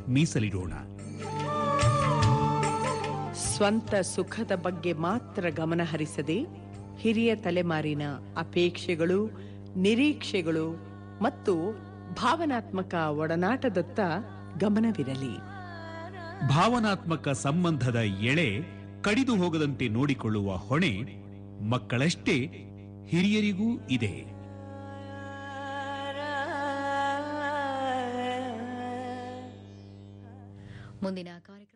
ಮೀಸಲಿಡೋಣ ಸ್ವಂತ ಸುಖದ ಬಗ್ಗೆ ಮಾತ್ರ ಗಮನ ಹರಿಸದೆ ಹಿರಿಯ ತಲೆಮಾರಿನ ಅಪೇಕ್ಷೆಗಳು ನಿರೀಕ್ಷೆಗಳು ಮತ್ತು ಭಾವನಾತ್ಮಕ ಒಡನಾಟದತ್ತ ಗಮನವಿರಲಿ ಭಾವನಾತ್ಮಕ ಸಂಬಂಧದ ಎಳೆ ಕಡಿದು ಹೋಗದಂತೆ ನೋಡಿಕೊಳ್ಳುವ ಹೊಣೆ ಮಕ್ಕಳಷ್ಟೇ ಹಿರಿಯರಿಗೂ ಇದೆ ಮುಂದಿನ ಕಾರ್ಯಕ್ರಮ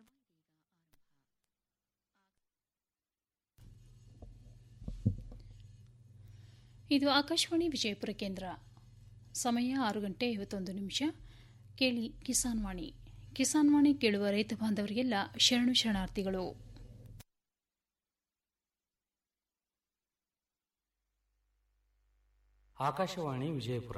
ಇದು ಆಕಾಶವಾಣಿ ವಿಜಯಪುರ ಕೇಂದ್ರ ಸಮಯ ಆರು ಗಂಟೆ ಐವತ್ತೊಂದು ನಿಮಿಷ ಕೇಳಿ ಕಿಸಾನ್ ವಾಣಿ ಕಿಸಾನ್ ವಾಣಿ ಕೇಳುವ ರೈತ ಬಾಂಧವರಿಗೆಲ್ಲ ಶರಣು ಶರಣಾರ್ಥಿಗಳು ಆಕಾಶವಾಣಿ ವಿಜಯಪುರ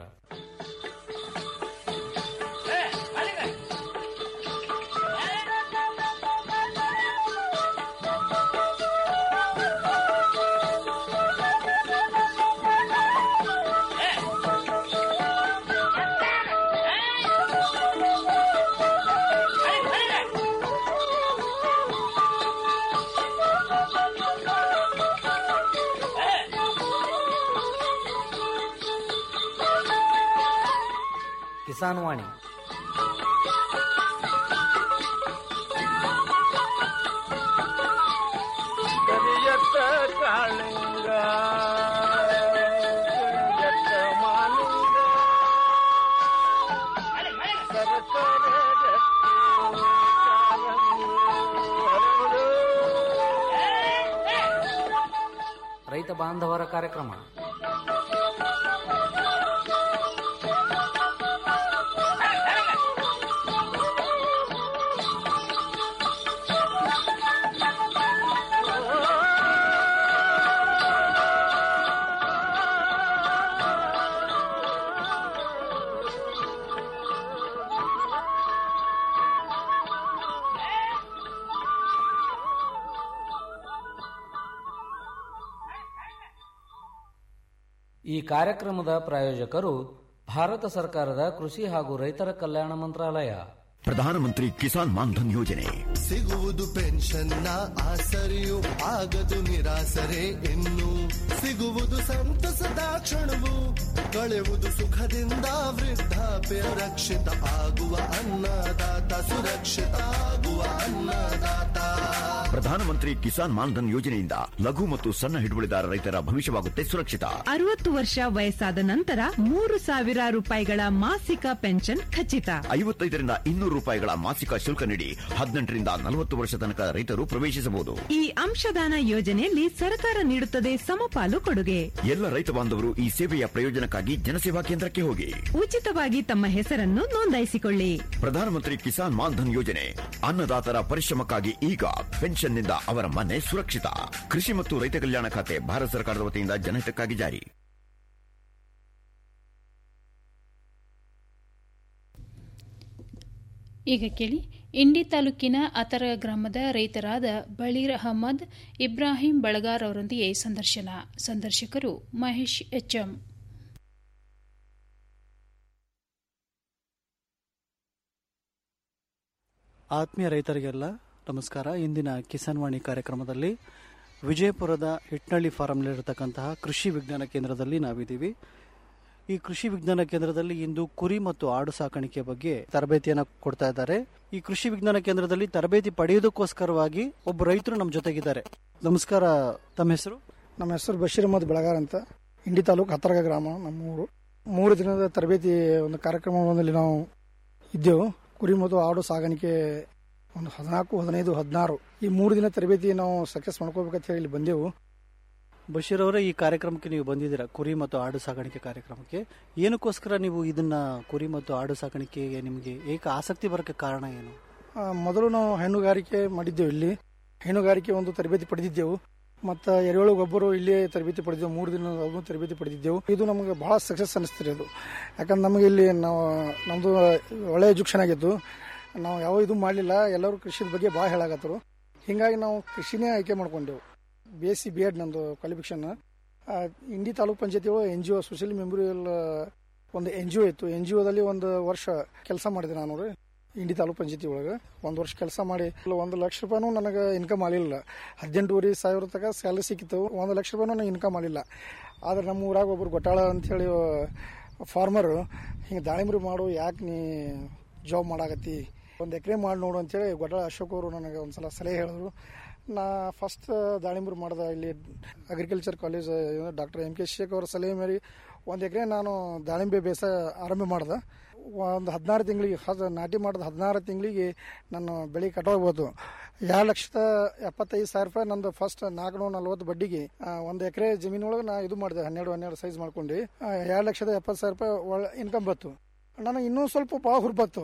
ಕಿಸಾನ್ ವಾಣಿ ಕರಿಯತ್ತ ಕಾಳಿಂಗ ಕರಿಯತ್ತ ಮಾಲಿಂಗ ಸರಸರ ರಕ್ತಿ ಕಾರಂಗಿ ಹರಡು. ರೈತ ಬಾಂಧವರ ಕಾರ್ಯಕ್ರಮ ಈ ಕಾರ್ಯಕ್ರಮದ ಪ್ರಾಯೋಜಕರು ಭಾರತ ಸರ್ಕಾರದ ಕೃಷಿ ಹಾಗೂ ರೈತರ ಕಲ್ಯಾಣ ಮಂತ್ರಾಲಯ ಪ್ರಧಾನಮಂತ್ರಿ ಕಿಸಾನ್ ಮಾನ್ಧನ್ ಯೋಜನೆ ಸಿಗುವುದು ಪೆನ್ಷನ್ನ ಆಸರೆಯು ಆಗದು ನಿರಾಸರೆ ಇನ್ನು ಸಿಗುವುದು ಸಂತಸದ ಕ್ಷಣವು ಕಳೆಯುವುದು ಸುಖದಿಂದ ವೃದ್ಧಾಪ್ಯ ರಕ್ಷಿತ ಆಗುವ ಅನ್ನದಾತ ಸುರಕ್ಷಿತ ಆಗುವ ಅನ್ನದಾತ ಪ್ರಧಾನಮಂತ್ರಿ ಕಿಸಾನ್ ಮಾನ್ಧನ್ ಯೋಜನೆಯಿಂದ ಲಘು ಮತ್ತು ಸಣ್ಣ ಹಿಡುವಳಿದಾರ ರೈತರ ಭವಿಷ್ಯವಾಗುತ್ತೆ ಸುರಕ್ಷಿತ ಅರವತ್ತು ವರ್ಷ ವಯಸ್ಸಾದ ನಂತರ ಮೂರು ಸಾವಿರ ರೂಪಾಯಿಗಳ ಮಾಸಿಕ ಪೆನ್ಷನ್ ಖಚಿತ ಐವತ್ತೈದರಿಂದ ಇನ್ನೂರು ರೂಪಾಯಿಗಳ ಮಾಸಿಕ ಶುಲ್ಕ ನೀಡಿ ಹದಿನೆಂಟರಿಂದ ನಲವತ್ತು ವರ್ಷ ತನಕ ರೈತರು ಪ್ರವೇಶಿಸಬಹುದು ಈ ಅಂಶದಾನ ಯೋಜನೆಯಲ್ಲಿ ಸರ್ಕಾರ ನೀಡುತ್ತದೆ ಸಮಪಾಲು ಕೊಡುಗೆ ಎಲ್ಲ ರೈತ ಬಾಂಧವರು ಈ ಸೇವೆಯ ಪ್ರಯೋಜನಕ್ಕಾಗಿ ಜನಸೇವಾ ಕೇಂದ್ರಕ್ಕೆ ಹೋಗಿ ಉಚಿತವಾಗಿ ತಮ್ಮ ಹೆಸರನ್ನು ನೋಂದಾಯಿಸಿಕೊಳ್ಳಿ ಪ್ರಧಾನಮಂತ್ರಿ ಕಿಸಾನ್ ಮಾನ್ಧನ್ ಯೋಜನೆ ಅನ್ನದಾತರ ಪರಿಶ್ರಮಕ್ಕಾಗಿ ಈಗ ಪೆನ್ಷನ್ನಿಂದ ಅವರ ಮನೆ ಸುರಕ್ಷಿತ ಕೃಷಿ ಮತ್ತು ರೈತ ಕಲ್ಯಾಣ ಖಾತೆ ಭಾರತ ಸರ್ಕಾರದ ವತಿಯಿಂದ ಜನಹಿತಕ್ಕಾಗಿ ಜಾರಿ ಈಗ ಕೇಳಿ ಇಂಡಿ ತಾಲೂಕಿನ ಅತರ ಗ್ರಾಮದ ರೈತರಾದ ಬಳೀರ್ ಅಹಮದ್ ಇಬ್ರಾಹಿಂ ಬಳಗಾರ್ ಅವರೊಂದಿಗೆ ಸಂದರ್ಶನ ಸಂದರ್ಶಕರು ಮಹೇಶ್ ಎಚ್ಎಂ ಆತ್ಮೀಯ ರೈತರಿಗೆಲ್ಲ ನಮಸ್ಕಾರ ಇಂದಿನ ಕಿಸಾನ್ ವಾಣಿ ಕಾರ್ಯಕ್ರಮದಲ್ಲಿ ವಿಜಯಪುರದ ಹಿಟ್ನಳ್ಳಿ ಫಾರಂನಲ್ಲಿರತಕ್ಕಂತಹ ಕೃಷಿ ವಿಜ್ಞಾನ ಕೇಂದ್ರದಲ್ಲಿ ನಾವಿದ್ದೀವಿ ಈ ಕೃಷಿ ವಿಜ್ಞಾನ ಕೇಂದ್ರದಲ್ಲಿ ಇಂದು ಕುರಿ ಮತ್ತು ಆಡು ಸಾಕಾಣಿಕೆ ಬಗ್ಗೆ ತರಬೇತಿಯನ್ನು ಕೊಡ್ತಾ ಇದ್ದಾರೆ ಈ ಕೃಷಿ ವಿಜ್ಞಾನ ಕೇಂದ್ರದಲ್ಲಿ ತರಬೇತಿ ಪಡೆಯೋದಕ್ಕೋಸ್ಕರವಾಗಿ ಒಬ್ಬ ರೈತರು ನಮ್ಮ ಜೊತೆಗಿದ್ದಾರೆ ನಮಸ್ಕಾರ ತಮ್ಮ ಹೆಸರು ನಮ್ಮ ಹೆಸರು ಬಶೀರ್ ಅಹಮದ್ ಬೆಳಗಾರ್ ಅಂತ ಇಂಡಿ ತಾಲೂಕು ಹತ್ತರಗ ಗ್ರಾಮ ನಮ್ಮೂರು ಮೂರು ದಿನದ ತರಬೇತಿ ಒಂದು ಕಾರ್ಯಕ್ರಮದಲ್ಲಿ ನಾವು ಇದ್ದೆವು ಕುರಿ ಮತ್ತು ಆಡು ಸಾಗಾಣಿಕೆ ಒಂದು ಹದಿನಾಲ್ಕು ಹದಿನೈದು ಹದಿನಾರು ಈ ಮೂರು ದಿನ ತರಬೇತಿ ನಾವು ಸಕ್ಸಸ್ ಮಾಡ್ಕೋಬೇಕಂತ ಹೇಳಿ ಇಲ್ಲಿ ಬಂದೆವು ಬಶೀರ್ ಅವರೇ ಈ ಕಾರ್ಯಕ್ರಮಕ್ಕೆ ನೀವು ಬಂದಿದ್ದೀರಾ ಕುರಿ ಮತ್ತು ಆಡು ಸಾಕಾಣಿಕೆ ಕಾರ್ಯಕ್ರಮಕ್ಕೆ ಏನಕ್ಕೋಸ್ಕರ ನೀವು ಇದನ್ನ ಕುರಿ ಮತ್ತು ಆಡು ಸಾಕಾಣಿಕೆಗೆ ನಿಮಗೆ ಏಕ ಆಸಕ್ತಿ ಬರೋಕ್ಕೆ ಕಾರಣ ಏನು ಆ, ಮೊದಲು ನಾವು ಹೈನುಗಾರಿಕೆ ಮಾಡಿದ್ದೆವು ಇಲ್ಲಿ ಹೈನುಗಾರಿಕೆ ಒಂದು ತರಬೇತಿ ಪಡೆದಿದ್ದೆವು ಮತ್ತು ಎರೆಹುಳು ಗೊಬ್ಬರು ಇಲ್ಲೇ ತರಬೇತಿ ಪಡೆದೆವು ಮೂರು ದಿನ ಅದನ್ನು ತರಬೇತಿ ಪಡೆದಿದ್ದೆವು ಇದು ನಮಗೆ ಬಹಳ ಸಕ್ಸಸ್ ಅನಿಸ್ತಿರಿ ಅದು ಯಾಕಂದ್ರೆ ನಮಗೆ ಇಲ್ಲಿ ನಾವು ನಮ್ಮದು ಒಳ್ಳೆಯ ಎಜುಕ್ಷನ್ ಆಗಿತ್ತು ನಾವು ಯಾವ ಇದು ಮಾಡಲಿಲ್ಲ ಎಲ್ಲರೂ ಕೃಷಿ ಬಗ್ಗೆ ಭಾಳ ಹೇಳಾಕತ್ತರು ಹೀಗಾಗಿ ನಾವು ಕೃಷಿನೇ ಆಯ್ಕೆ ಮಾಡ್ಕೊಂಡೆವು B S C B Ed ನಮ್ಮದು ಕ್ವಾಲಿಫಿಕೇಶನ್ ಇಂಡಿ ತಾಲೂಕ್ ಪಂಚಾಯತಿ N G O social memorial ಒಂದು ಎನ್ ಜಿ ಒ ಇತ್ತು ಎನ್ ಜಿ ಒದಲ್ಲಿ ಒಂದು ವರ್ಷ ಕೆಲಸ ಮಾಡಿದೆ ನಾನು ರೀ ಇಂಡಿ ತಾಲೂಕು ಪಂಚಾಯತಿ ಒಳಗೆ ಒಂದು ವರ್ಷ ಕೆಲಸ ಮಾಡಿ ಇಲ್ಲ ಒಂದು ಲಕ್ಷ ರೂಪಾಯಿನೂ ನನಗೆ ಇನ್ಕಮ್ ಆಗಲಿಲ್ಲ ಹದಿನೆಂಟೂವರೆ ಸಾವಿರ ತನಕ ಸ್ಯಾಲರಿ ಸಿಕ್ಕಿತ್ತು ಒಂದು ಲಕ್ಷ ರೂಪಾಯಿನೂ ನನಗೆ ಇನ್ಕಮ್ ಆಗಲಿಲ್ಲ ಆದ್ರೆ ನಮ್ಮ ಊರಾಗ ಒಬ್ರು ಗೊಟ್ಟಾಳ ಅಂಥೇಳಿ ಫಾರ್ಮರು ಹಿಂಗೆ ದಾಳಿಂಬ್ರಿ ಮಾಡು ಯಾಕೆ ನೀ ಜಾಬ್ ಮಾಡಾಕತ್ತಿ ಒಂದು ಎಕರೆ ಮಾಡಿ ನೋಡು ಅಂತೇಳಿ ಗೊಟ್ಟಾಳ ಅಶೋಕ್ ಅವರು ನನಗೆ ಒಂದು ಸಲ ಸಲಹೆ ಹೇಳಿದ್ರು ನಾ ಫಸ್ಟ್ ದಾಳಿಂಬ್ರಿ ಮಾಡಿದೆ ಇಲ್ಲಿ agriculture college doctor M K Shaikh ಅವರ ಸಲಹೆ ಮೇರೆ ಒಂದು ಎಕರೆ ನಾನು ದಾಳಿಂಬೆ ಬೇಸಾಯ ಆರಂಭ ಮಾಡಿದೆ ಒಂದು ಹದಿನಾರು ತಿಂಗಳಿಗೆ ಹದ ನಾಟಿ ಮಾಡಿದ ಹದಿನಾರು ತಿಂಗಳಿಗೆ ನಾನು ಬೆಳೆ ಕಟಾಗ್ಬೋದು ಎರಡು ಲಕ್ಷದ ಎಪ್ಪತ್ತೈದು ಸಾವಿರ ರೂಪಾಯಿ ನಂದು ಫಸ್ಟ್ ನಾಲ್ಕುನೂರ ನಲ್ವತ್ತು ಬಡ್ಡಿಗೆ ಆ, ಒಂದು ಎಕರೆ ಜಮೀನೊಳಗೆ ನಾ ಇದು ಮಾಡಿದೆ ಹನ್ನೆರಡು ಹನ್ನೆರಡು ಸೈಜ್ ಮಾಡ್ಕೊಂಡು ಆ, ಎರಡು ಲಕ್ಷದ ಎಪ್ಪತ್ತು ಸಾವಿರ ರೂಪಾಯಿ ಒಳ್ಳೆ ಇನ್ಕಮ್ ಬಂತು ನನಗೆ ಇನ್ನೂ ಸ್ವಲ್ಪ ಭಾಳ ಹುರ್ಬತ್ತು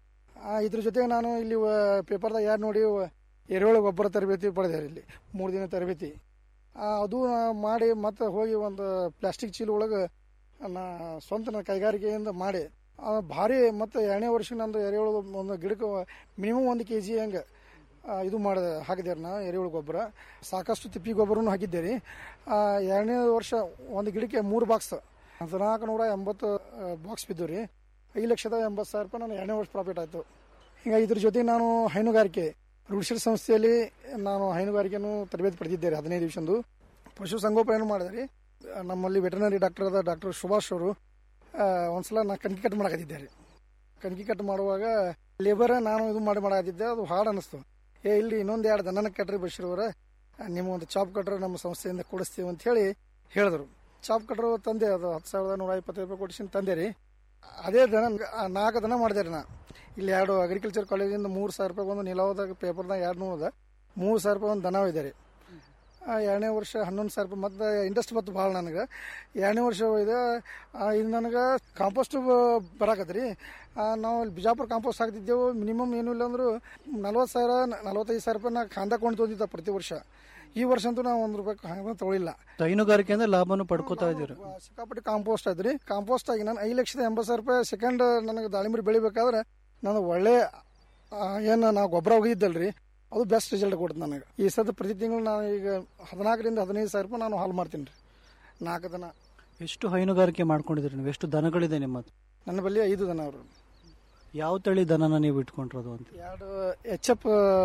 ಆ, ಇದ್ರ ಜೊತೆಗೆ ನಾನು ಇಲ್ಲಿ ಪೇಪರ್ದಾಗ ಯಾರು ನೋಡಿ ಎರೆಹುಳ ಗೊಬ್ಬರ ತರಬೇತಿ ಪಡೆದೆ ಇಲ್ಲಿ ಮೂರು ದಿನ ತರಬೇತಿ ಆ, ಅದು ನಾ ಮಾಡಿ ಮತ್ತೆ ಹೋಗಿ ಒಂದು ಪ್ಲಾಸ್ಟಿಕ್ ಚೀಲ ಒಳಗೆ ನಾ ಸ್ವಂತ ನನ್ನ ಕೈಗಾರಿಕೆಯಿಂದ ಮಾಡಿ ಆ, ಭಾರಿ ಮತ್ತು ಎರಡನೇ ವರ್ಷ ನಂದು ಎರೆಹುಳು ಒಂದು ಗಿಡಕ್ಕೆ ಮಿನಿಮಮ್ ಒಂದು ಕೆ ಜಿ ಹಂಗೆ ಆ, ಇದು ಮಾಡಿದೆ ಹಾಕಿದೆ ನಾ ಎರೆಹುಳು ಗೊಬ್ಬರ ಸಾಕಷ್ಟು ತಿಪ್ಪಿ ಗೊಬ್ಬರನು ಹಾಕಿದ್ದೆ ರೀ ಆ, ಎರಡನೇ ವರ್ಷ ಒಂದು ಗಿಡಕ್ಕೆ ಮೂರು ಬಾಕ್ಸ್ ಹದಿನಾಲ್ಕು ನೂರ ಎಂಬತ್ತು ಬಾಕ್ಸ್ ಬಿದ್ದು ರೀ ಐದು ಲಕ್ಷದ ಎಂಬತ್ತು ಸಾವಿರ ರೂಪಾಯಿ ನಾನು ಎರಡನೇ ವರ್ಷ ಪ್ರಾಫಿಟ್ ಆಯಿತು ಹಿಂಗಾಗಿ ಇದ್ರ ಜೊತೆ ನಾನು ಹೈನುಗಾರಿಕೆ ರೂಢಿಸಿದ ಸಂಸ್ಥೆಯಲ್ಲಿ ನಾನು ಹೈನುಗಾರಿಕೆಯನ್ನು ತರಬೇತಿ ಪಡೆದಿದ್ದೇನೆ ಹದಿನೈದು ದಿವಸಂದು ಪಶು ಸಂಗೋಪನೆಯನ್ನು ಮಾಡಿದೆ ರೀ ನಮ್ಮಲ್ಲಿ ವೆಟರ್ನರಿ ಡಾಕ್ಟರ್ ಆದ ಡಾಕ್ಟರ್ ಸುಭಾಷ್ ಅವರು ಆ, ಒಂದ್ಸಲ ನಾ ಕಣ್ಕಿ ಕಟ್ ಮಾಡಕತ್ತಿದ್ದೆ ರೀ ಕಣ್ಕಿ ಕಟ್ ಮಾಡುವಾಗ ಲೇಬರ್ ನಾನು ಇದು ಮಾಡಿ ಮಾಡಕತ್ತಿದ್ದೆ ಅದು ಹಾಡು ಅನ್ನಿಸ್ತು ಏ ಇಲ್ಲಿ ಇನ್ನೊಂದು ಎರಡು ದನನ ಕಟ್ರಿ ಬಶೀರ್ ಅವರ ನಿಮ್ಮ ಒಂದು ಚಾಪ್ ಕಟ್ರೆ ನಮ್ಮ ಸಂಸ್ಥೆಯಿಂದ ಕೊಡಿಸ್ತೀವಿ ಅಂತ ಹೇಳಿ ಹೇಳಿದ್ರು ಚಾಪ್ ಕಟ್ರು ತಂದೆ ಅದು ಹತ್ತು ಸಾವಿರದ ನೂರ ಇಪ್ಪತ್ತೈದು ರೂಪಾಯಿ ಕೊಡಿಸಿ ತಂದೆ ರೀ ಅದೇ ದನ ಆ ನಾಲ್ಕು ದನ ಮಾಡಿದೆ ರೀ ನಾ ಇಲ್ಲಿ ಎರಡು ಅಗ್ರಿಕಲ್ಚರ್ ಕಾಲೇಜಿಂದ ಮೂರು ಸಾವಿರ ರೂಪಾಯಿ ಒಂದು ನಿಲವದಾಗ ಪೇಪರ್ದಾಗ ಎರಡು ನೂರದ ಮೂರು ಸಾವಿರ ರೂಪಾಯಿ ಒಂದು ದನ ಇದೆ ರೀ ಆ, ಎರಡನೇ ವರ್ಷ ಹನ್ನೊಂದು ಸಾವಿರ ರೂಪಾಯಿ ಮತ್ತೆ ಇಂಟ್ರೆಸ್ಟ್ ಬಂತು ಭಾಳ ನನಗೆ ಎರಡನೇ ವರ್ಷ ಇದೆ ಇದು ನನಗೆ ಕಾಂಪೋಸ್ಟ್ ಬರಾಕತ್ರಿ ನಾವು ಇಲ್ಲಿ ಬಿಜಾಪುರ ಕಾಂಪೋಸ್ಟ್ ಹಾಕ್ತಿದ್ದೆವು ಮಿನಿಮಮ್ ಏನೂ ಇಲ್ಲ ಅಂದ್ರು ನಲ್ವತ್ತು ಸಾವಿರ ನಲ್ವತ್ತೈದು ಸಾವಿರ ರೂಪಾಯಿ ನಾ ಖಾಂದ ಕೊಂಡು ತೊಂದಿದ್ದೆ ಪ್ರತಿ ವರ್ಷ ಈ ವರ್ಷ ಅಂತೂ ನಾವು ಒಂದು ರೂಪಾಯಿ ಹಂಗೆ ತೊಗೊಳಿಲ್ಲ ಹೈನುಗಾರಿಕೆಯಿಂದ ಲಾಭನೂ ಪಡ್ಕೋತಾ ಇದ್ದೀರಿ ಸಿಕ್ಕಾಪಟ್ಟೆ ಕಾಂಪೋಸ್ಟ್ ಐತ್ರಿ ಕಾಂಪೋಸ್ಟ್ ಆಗಿ ನಾನು ಐದು ಲಕ್ಷದ ಎಂಬತ್ತು ಸಾವಿರ ರೂಪಾಯಿ ಸೆಕೆಂಡ್ ನನಗೆ ದಾಳಿಂಬರಿ ಬೆಳಿಬೇಕಾದ್ರೆ ನಾನು ಒಳ್ಳೆ ಏನು ನಾವು ಗೊಬ್ಬರ ಒಗಿದ್ದಲ್ರಿ ಅದು ಬೆಸ್ಟ್ ರಿಸಲ್ಟ್ ಕೊಡ್ತು ನನಗೆ ಈ ಸದ ಪ್ರತಿ ತಿಂಗಳು ನಾನು ಈಗ ಹದಿನಾಲ್ಕರಿಂದ ಹದಿನೈದು ಸಾವಿರ ರೂಪಾಯಿ ನಾನು ಹಾಲು ಮಾಡ್ತೀನಿ ರೀ ನಾಲ್ಕು ದನ ಎಷ್ಟು ಹೈನುಗಾರಿಕೆ ಮಾಡ್ಕೊಂಡಿದ್ದೀರಿ ನೀವು ಎಷ್ಟು ದನಗಳಿದೆ ನಿಮ್ಮ ಹತ್ರ? ನನ್ನ ಬಳಿ ಐದು ದನ ಅವರು ಯಾವ ತಳಿ ದನನ ನೀವು ಇಟ್ಕೊಂಡಿರೋದು ಅಂತ ಎರಡು ಎಚ್ ಎಫ್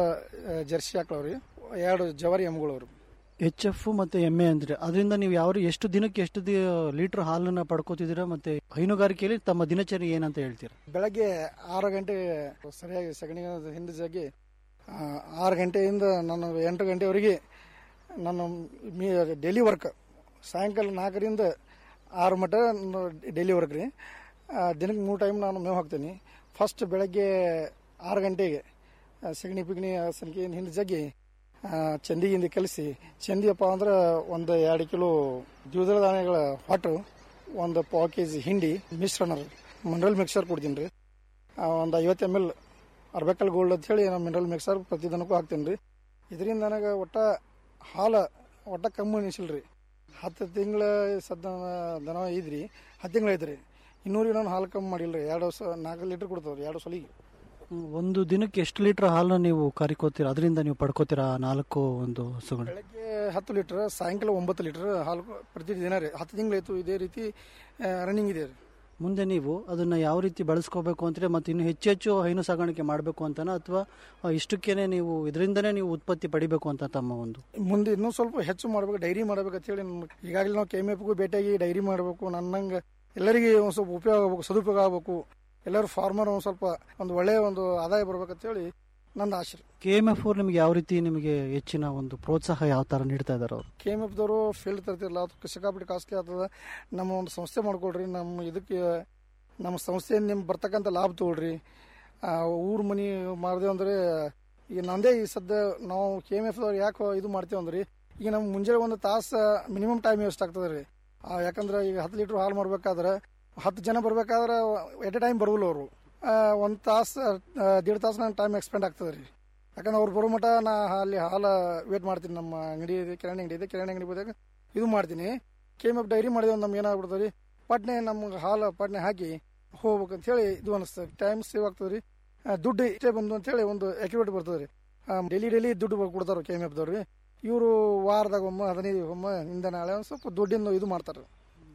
ಜರ್ಸಿ ಹಾಕ್ಳವ್ರಿ ಎರಡು ಜವಾರಿ ಎಮ್ಗಳವ್ರು ಎಚ್ ಎಫ್ ಮತ್ತೆ ಎಮ್ಮೆ ಅಂದ್ರೆ ಅದರಿಂದ ನೀವು ಯಾವ ಎಷ್ಟು ದಿನಕ್ಕೆ ಎಷ್ಟು ಲೀಟರ್ ಹಾಲನ್ನ ಪಡ್ಕೋತಿದ್ದೀರಾ ಮತ್ತೆ ಹೈನುಗಾರಿಕೆಯಲ್ಲಿ ತಮ್ಮ ದಿನಚರಿ ಏನಂತ ಹೇಳ್ತೀರಾ ಬೆಳಗ್ಗೆ ಆರು ಗಂಟೆ ಸರಿಯಾಗಿ ಸಗಣಿ ಹಿಂದೆ ಜಾಗಿ ಆ, ಆರು ಗಂಟೆಯಿಂದ ನಾನು ಎಂಟು ಗಂಟೆವರೆಗೆ ನಾನು ಮೀ ಡೈಲಿ ವರ್ಕ್ ಸಾಯಂಕಾಲ ನಾಲ್ಕರಿಂದ ಆರು ಮಟ್ಟ ಡೈಲಿ ವರ್ಕ್ ರೀ ಆ, ದಿನಕ್ಕೆ ಮೂರು ಟೈಮ್ ನಾನು ಮೇವು ಹಾಕ್ತೀನಿ ಫಸ್ಟ್ ಬೆಳಗ್ಗೆ ಆರು ಗಂಟೆಗೆ ಆ, ಸಗಣಿ ಪಿಗಣಿ ಸಂಖ್ಯೆ ಹಿಂದೆ ಜಗ್ಗಿ ಆ, ಚಂದಿಗಿಂದ ಕಲಿಸಿ ಚಂದಿಯಪ್ಪ ಅಂದ್ರೆ ಒಂದು ಎರಡು ಕಿಲೋ ದ್ವಿದಳ ಧಾನ್ಯಗಳ ಹೊಟ್ಟು ಒಂದು ಪಾವು ಕೆ ಜಿ ಹಿಂಡಿ ಮಿಶ್ರಣ ಮಿನರಲ್ ಮಿಕ್ಸರ್ ಕೊಡ್ತೀನಿ ರೀ ಒಂದು ಐವತ್ತು ಎಮ್ ಎಲ್ ಅರ್ಬೇಕಲ್ ಗೋಲ್ಡ್ ಅಂತ ಹೇಳಿ ನಾನು ಮಿನರಲ್ ಮಿಕ್ಸರ್ ಪ್ರತಿ ದಿನಕ್ಕೂ ಹಾಕ್ತೀನಿ ರೀ ಇದರಿಂದ ನನಗೆ ಒಟ್ಟ ಹಾಲು ಒಟ್ಟ ಕಮ್ಮಿ ಅನಿಸಿಲ್ರಿ ಹತ್ತು ತಿಂಗಳ ಸದ್ದ ದನ ಇದ್ರಿ ಹತ್ತು ತಿಂಗಳು ಐತ್ರಿ ಇನ್ನೂರಿಗೆ ನಾನು ಹಾಲು ಕಮ್ಮಿ ಮಾಡಿಲ್ಲ ರೀ ಎರಡು ಸ ನಾಲ್ಕು ಲೀಟ್ರ್ ಕೊಡ್ತಾವ್ರಿ ಎರಡು ಸಲಿಗೆ ಒಂದು ದಿನಕ್ಕೆ ಎಷ್ಟು ಲೀಟರ್ ಹಾಲನ್ನ ನೀವು ಕರಿಕೋತೀರಾ ಅದರಿಂದ ನೀವು ಪಡ್ಕೋತೀರಾ ಆ ನಾಲ್ಕು ಒಂದು ಹಸುಗಳು ಬೆಳಗ್ಗೆ ಹತ್ತು ಲೀಟ್ರ್ ಸಾಯಂಕಾಲ ಒಂಬತ್ತು ಲೀಟ್ರ್ ಹಾಲು ಪ್ರತಿ ದಿನ ರೀ ಹತ್ತು ತಿಂಗಳಾಯ್ತು ಇದೇ ರೀತಿ ರನ್ನಿಂಗ್ ಇದೆ ರೀ ಮುಂದೆ ನೀವು ಅದನ್ನ ಯಾವ ರೀತಿ ಬಳಸ್ಕೋಬೇಕು ಅಂತೀರಾ ಮತ್ತೆ ಇನ್ನು ಹೆಚ್ಚು ಹೆಚ್ಚು ಹೈನು ಸಾಗಾಣಿಕೆ ಮಾಡಬೇಕು ಅಂತನಾ ಅಥವಾ ಇಷ್ಟಕ್ಕೇನೆ ನೀವು ಇದರಿಂದನೇ ನೀವು ಉತ್ಪತ್ತಿ ಪಡಿಬೇಕು ಅಂತ ತಮ್ಮ ಒಂದು ಮುಂದೆ ಇನ್ನೂ ಸ್ವಲ್ಪ ಹೆಚ್ಚು ಮಾಡ್ಬೇಕು ಡೈರಿ ಮಾಡ್ಬೇಕು ಅಂತ ಹೇಳಿ ಈಗಾಗಲೇ ನಾವು ಕೆ ಎಮ್ ಎಫ್ಗೂ ಭೇಟಿಯಾಗಿ ಡೈರಿ ಮಾಡಬೇಕು ನನ್ನಂಗೆ ಎಲ್ಲರಿಗೆ ಒಂದು ಸ್ವಲ್ಪ ಉಪಯೋಗ ಆಗಬೇಕು ಸದುಪಯೋಗ ಆಗಬೇಕು ಎಲ್ಲರೂ ಫಾರ್ಮರ್ ಒಂದು ಸ್ವಲ್ಪ ಒಂದು ಒಳ್ಳೆಯ ಒಂದು ಆದಾಯ ಬರ್ಬೇಕಂತ ಹೇಳಿ ನಂದು ಆಶೆ ಕೆ ಎಮ್ ಎಫ್ ಅವ್ರು ನಿಮ್ಗೆ ಯಾವ ರೀತಿ ನಿಮಗೆ ಹೆಚ್ಚಿನ ಒಂದು ಪ್ರೋತ್ಸಾಹ ಯಾವ ತರ ನೀಡ್ತಾ ಇದಾರೆ ಅವರು ಕೆ ಎಮ್ ಎಫ್ದವರು ಫೀಲ್ಡ್ ತರ್ತಿರಲ್ಲ ಅದು ಸಿಕ್ಕಾಪಟ್ಟೆ ಕಾಸ್ಟ್ಲಿ ಆಗ್ತದ ನಮ್ಮ ಒಂದು ಸಂಸ್ಥೆ ಮಾಡ್ಕೊಳ್ರಿ ನಮ್ಮ ಇದಕ್ಕೆ ನಮ್ಮ ಸಂಸ್ಥೆಯಿಂದ ನಿಮ್ಗೆ ಬರ್ತಕ್ಕಂಥ ಲಾಭ ತಗೊಳ್ರಿ ಆ, ಊರ್ ಮನಿ ಮಾಡಿದೆ ಅಂದ್ರೆ ಈಗ ನಂದೇ ಈ ಸದ್ಯ ನಾವು ಕೆ ಎಮ್ ಎಫ್ ದವ್ರು ಯಾಕೆ ಇದು ಮಾಡ್ತೇವೆ ಅಂದ್ರೆ ಈಗ ನಮ್ಗೆ ಮುಂಜಾನೆ ಒಂದು ತಾಸು ಮಿನಿಮಮ್ ಟೈಮ್ ವೇಸ್ಟ್ ಆಗ್ತದೆ ರೀ ಆ, ಯಾಕಂದ್ರೆ ಈಗ ಹತ್ತು ಲೀಟ್ರ್ ಹಾಲು ಮಾಡ್ಬೇಕಾದ್ರೆ ಹತ್ತು ಜನ ಬರ್ಬೇಕಾದ್ರೆ ಎಟ್ ಎ ಟೈಮ್ ಬರೋಲ್ಲ ಅವರು ಒಂದು ತಾಸು ದೇಡ್ ತಾಸು ನನ್ನ ಟೈಮ್ ಎಕ್ಸ್ಪೆಂಡ್ ಆಗ್ತದೆ ರೀ ಯಾಕಂದ್ರೆ ಅವ್ರು ಬರೋ ಮಟ ನಾ ಅಲ್ಲಿ ಹಾಲು ವೇಟ್ ಮಾಡ್ತೀನಿ ನಮ್ಮ ಅಂಗಡಿ ಇದೆ ಕಿರಾಣಿ ಅಂಗಡಿ ಇದೆ ಕಿರಾಣಿ ಅಂಗಡಿ ಹೋದಾಗ ಇದು ಮಾಡ್ತೀನಿ ಕೆ ಎಮ್ ಎಫ್ ಡೈರಿ ಮಾಡಿದ್ರೆ ಒಂದು ನಮ್ಗೆ ಏನಾಗ್ಬಿಡ್ತದೆ ರೀ ಪಟ್ನೆ ನಮ್ಗೆ ಹಾಲು ಪಟ್ನೆ ಹಾಕಿ ಹೋಗ್ಬೇಕಂತ ಹೇಳಿ ಇದು ಅನಿಸ್ತದೆ ಟೈಮ್ ಸೇವ್ ಆಗ್ತದೆ ರೀ ಆ, ದುಡ್ಡು ಇಷ್ಟೇ ಬಂದು ಅಂತ ಹೇಳಿ ಒಂದು ಅಕ್ಯುರೇಟ್ ಬರ್ತದೆ ರೀ ಡೈಲಿ ಡೈಲಿ ದುಡ್ಡು ಬ- ಕೊಡ್ತಾರೆ ಕೆ ಎಮ್ ಎಫ್ದವ್ರು ಇವರು ವಾರದಾಗ ಒಮ್ಮೆ ಹದಿನೈದು ಒಮ್ಮೆ ಇಂದ ನಾಳೆ ಒಂದು ಸ್ವಲ್ಪ ದುಡ್ಡಿಂದ ಇದು ಮಾಡ್ತಾರೆ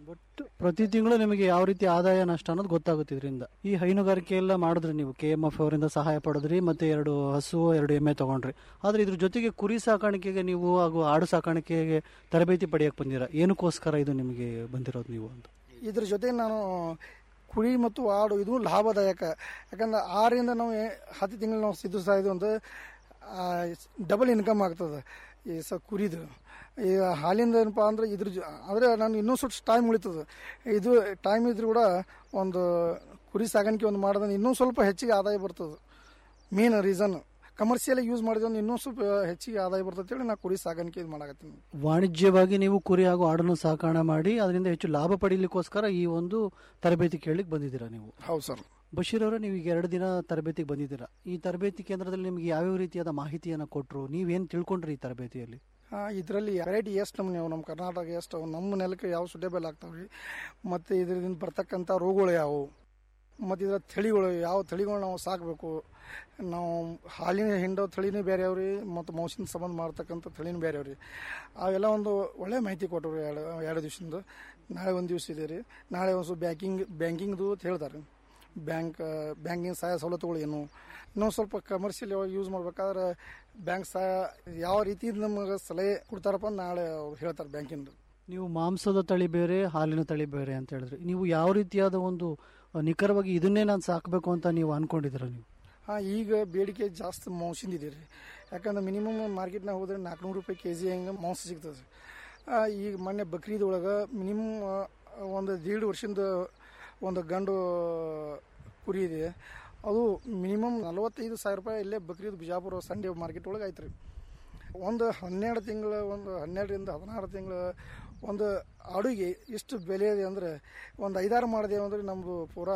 ಬಟ್ ಪ್ರತಿ ತಿಂಗಳು ನಿಮಗೆ ಯಾವ ರೀತಿ ಆದಾಯ ನಷ್ಟ ಅನ್ನೋದು ಗೊತ್ತಾಗುತ್ತೆ ಇದರಿಂದ ಈ ಹೈನುಗಾರಿಕೆ ಎಲ್ಲ ಮಾಡಿದ್ರಿ ನೀವು ಕೆ ಎಂ ಎಫ್ ಅವರಿಂದ ಸಹಾಯ ಪಡೆದ್ರಿ ಮತ್ತೆ ಎರಡು ಹಸು ಎರಡು ಎಮ್ಮೆ ತಗೊಂಡ್ರಿ ಆದ್ರೆ ಇದ್ರ ಜೊತೆಗೆ ಕುರಿ ಸಾಕಾಣಿಕೆಗೆ ನೀವು ಹಾಗೂ ಆಡು ಸಾಕಾಣಿಕೆಗೆ ತರಬೇತಿ ಪಡೆಯಕ್ಕೆ ಬಂದಿರ ಏನಕ್ಕೋಸ್ಕರ ಇದು ನಿಮಗೆ ಬಂದಿರೋದು ನೀವು ಅಂತ ಇದ್ರ ಜೊತೆ ನಾನು ಕುರಿ ಮತ್ತು ಆಡು ಇದು ಲಾಭದಾಯಕ ಯಾಕಂದ್ರೆ ಆರಿಂದ ನಾವು ಏ- ಹತ್ತು ತಿಂಗಳು ನಾವು ಸಿದ್ಧಿಸ್ತಾ ಇದ್ವು ಅಂತ ಡಬಲ್ ಇನ್ಕಮ್ ಆಗ್ತದೆ ಈ ಸ ಕುರಿದು ಈ ಹಾಲಿಂದ ಏನಪ್ಪ ಅಂದ್ರೆ ಇದ್ರ ಜೊ- ಆದರೆ ನಾನು ಇನ್ನೂ ಸ್ವಲ್ಪ ಟೈಮ್ ಉಳಿತದೆ ಇದು ಟೈಮ್ ಇದ್ರೂ ಕೂಡ ಒಂದು ಕುರಿ ಸಾಗಾಣಿಕೆ ಒಂದು ಮಾಡಿದ್ರೆ ಇನ್ನೂ ಸ್ವಲ್ಪ ಹೆಚ್ಚಿಗೆ ಆದಾಯ ಬರ್ತದೆ ಮೇನ್ ರೀಸನ್ ಕಮರ್ಷಿಯಲ್ ಯೂಸ್ ಮಾಡಿದ್ರೆ ಒಂದು ಇನ್ನೂ ಸ್ವಲ್ಪ ಹೆಚ್ಚಿಗೆ ಆದಾಯ ಬರ್ತದೆ ಹೇಳಿ ನಾ ಕುರಿ ಸಾಗಾಣಿಕೆ ಇದು ಮಾಡಕತ್ತೀನಿ ವಾಣಿಜ್ಯವಾಗಿ ನೀವು ಕುರಿ ಹಾಗೂ ಆಡನ್ನು ಸಾಕಣೆ ಮಾಡಿ ಅದರಿಂದ ಹೆಚ್ಚು ಲಾಭ ಪಡೀಲಿಕ್ಕೋಸ್ಕರ ಈ ಒಂದು ತರಬೇತಿ ಕೇಳಲಿಕ್ಕೆ ಬಂದಿದ್ದೀರಾ ನೀವು ಹೌದು ಸರ್ ಬಶೀರ್ ಅವರೇ ನೀವು ಈಗ ಎರಡು ದಿನ ತರಬೇತಿಗೆ ಬಂದಿದ್ದೀರಾ ಈ ತರಬೇತಿ ಕೇಂದ್ರದಲ್ಲಿ ನಿಮಗೆ ಯಾವ್ಯಾವ ರೀತಿಯಾದ ಮಾಹಿತಿಯನ್ನು ಕೊಟ್ಟರು ನೀವೇನು ತಿಳ್ಕೊಂಡ್ರಿ ಈ ತರಬೇತಿಯಲ್ಲಿ ಇದರಲ್ಲಿ ವೆರೈಟಿ ಎಷ್ಟು ನಮ್ಗೆ ನಾವು ನಮ್ಮ ಕರ್ನಾಟಕ ಎಷ್ಟು ಅವು ನಮ್ಮ ನೆಲಕ್ಕೆ ಯಾವ ಸುಟೇಬಲ್ ಆಗ್ತಾವೆ ರೀ ಮತ್ತು ಇದರಿಂದ ಬರ್ತಕ್ಕಂಥ ರೋಗಗಳು ಯಾವುವು ಮತ್ತು ಇದರ ತಳಿಗಳು ಯಾವ ತಳಿಗಳು ನಾವು ಸಾಕಬೇಕು ನಾವು ಹಾಲಿನ ಹಿಂಡೋ ತಳಿನೇ ಬೇರೆ ಅವ್ರಿ ಮತ್ತು ಮೌಸಿನ ಸಂಬಂಧ ಮಾಡ್ತಕ್ಕಂಥ ತಳಿನೂ ಬೇರೆ ಅವ್ರಿ ಅವೆಲ್ಲ ಒಂದು ಒಳ್ಳೆ ಮಾಹಿತಿ ಕೊಟ್ಟರು ಎರಡು ಎರಡು ದಿವಸದಿಂದ ನಾಳೆ ಒಂದು ದಿವಸ ಇದೆ ರೀ ನಾಳೆ ಒಂದು ಸ್ವಲ್ಪ ಬ್ಯಾಂಕಿಂಗ್ ಬ್ಯಾಂಕಿಂಗ್ದು ಅಂತ ಹೇಳ್ತಾರೆ ಬ್ಯಾಂಕ್ ಬ್ಯಾಂಕಿಂಗ್ ಸಹಾಯ ಸವಲತ್ತುಗಳು ಏನು ಇನ್ನೊಂದು ಸ್ವಲ್ಪ ಕಮರ್ಷಿಯಲ್ ಯೂಸ್ ಮಾಡ್ಬೇಕಾದ್ರೆ ಬ್ಯಾಂಕ್ ಸಹಾಯ ಯಾವ ರೀತಿ ನಮಗೆ ಸಲಹೆ ಕೊಡ್ತಾರಪ್ಪ ಅಂತ ನಾಳೆ ಅವ್ರು ಹೇಳ್ತಾರೆ ಬ್ಯಾಂಕಿಂದು ನೀವು ಮಾಂಸದ ತಳಿ ಬೇರೆ ಹಾಲಿನ ತಳಿ ಬೇರೆ ಅಂತ ಹೇಳಿದ್ರಿ ನೀವು ಯಾವ ರೀತಿಯಾದ ಒಂದು ಅಹ್, ನಿಖರವಾಗಿ ಇದನ್ನೇ ನಾನು ಸಾಕಬೇಕು ಅಂತ ನೀವು ಅನ್ಕೊಂಡಿದ್ದೀರಾ ನೀವು ಹಾಂ ಈಗ ಬೇಡಿಕೆ ಜಾಸ್ತಿ ಮಾಂಸದಿಂದ ಇದೆ ರೀ ಯಾಕಂದ್ರೆ ಮಿನಿಮಮ್ ಮಾರ್ಕೆಟ್ನಾಗ ಹೋದ್ರೆ ನಾಲ್ಕುನೂರು ರೂಪಾಯಿ ಕೆ ಜಿ ಹಂಗೆ ಮಾಂಸ ಸಿಗ್ತದೆ ರೀ ಆ, ಈಗ ಮೊನ್ನೆ ಬಕ್ರೀದ್ ಒಳಗೆ ಮಿನಿಮಮ್ ಒಂದು ದೀಡ್ ವರ್ಷದಿಂದ ಒಂದು ಗಂಡು ಕುರಿ ಇದೆ ಅದು ಮಿನಿಮಮ್ ನಲವತ್ತೈದು ಸಾವಿರ ರೂಪಾಯಿ ಇಲ್ಲೇ ಬಕ್ರೀದ್ ಬಿಜಾಪುರ ಸಂಡೇ ಮಾರ್ಕೆಟ್ ಒಳಗೆ ಆಯ್ತು ರೀ ಒಂದು ಹನ್ನೆರಡು ತಿಂಗಳು ಒಂದು ಹನ್ನೆರಡರಿಂದ ಹದಿನಾರು ತಿಂಗಳು ಒಂದು ಅಡುಗೆ ಎಷ್ಟು ಬೆಲೆ ಇದೆ ಅಂದರೆ ಒಂದು ಐದಾರು ಮಾಡಿದೆವು ಅಂದರೆ ನಮ್ಮದು ಪೂರಾ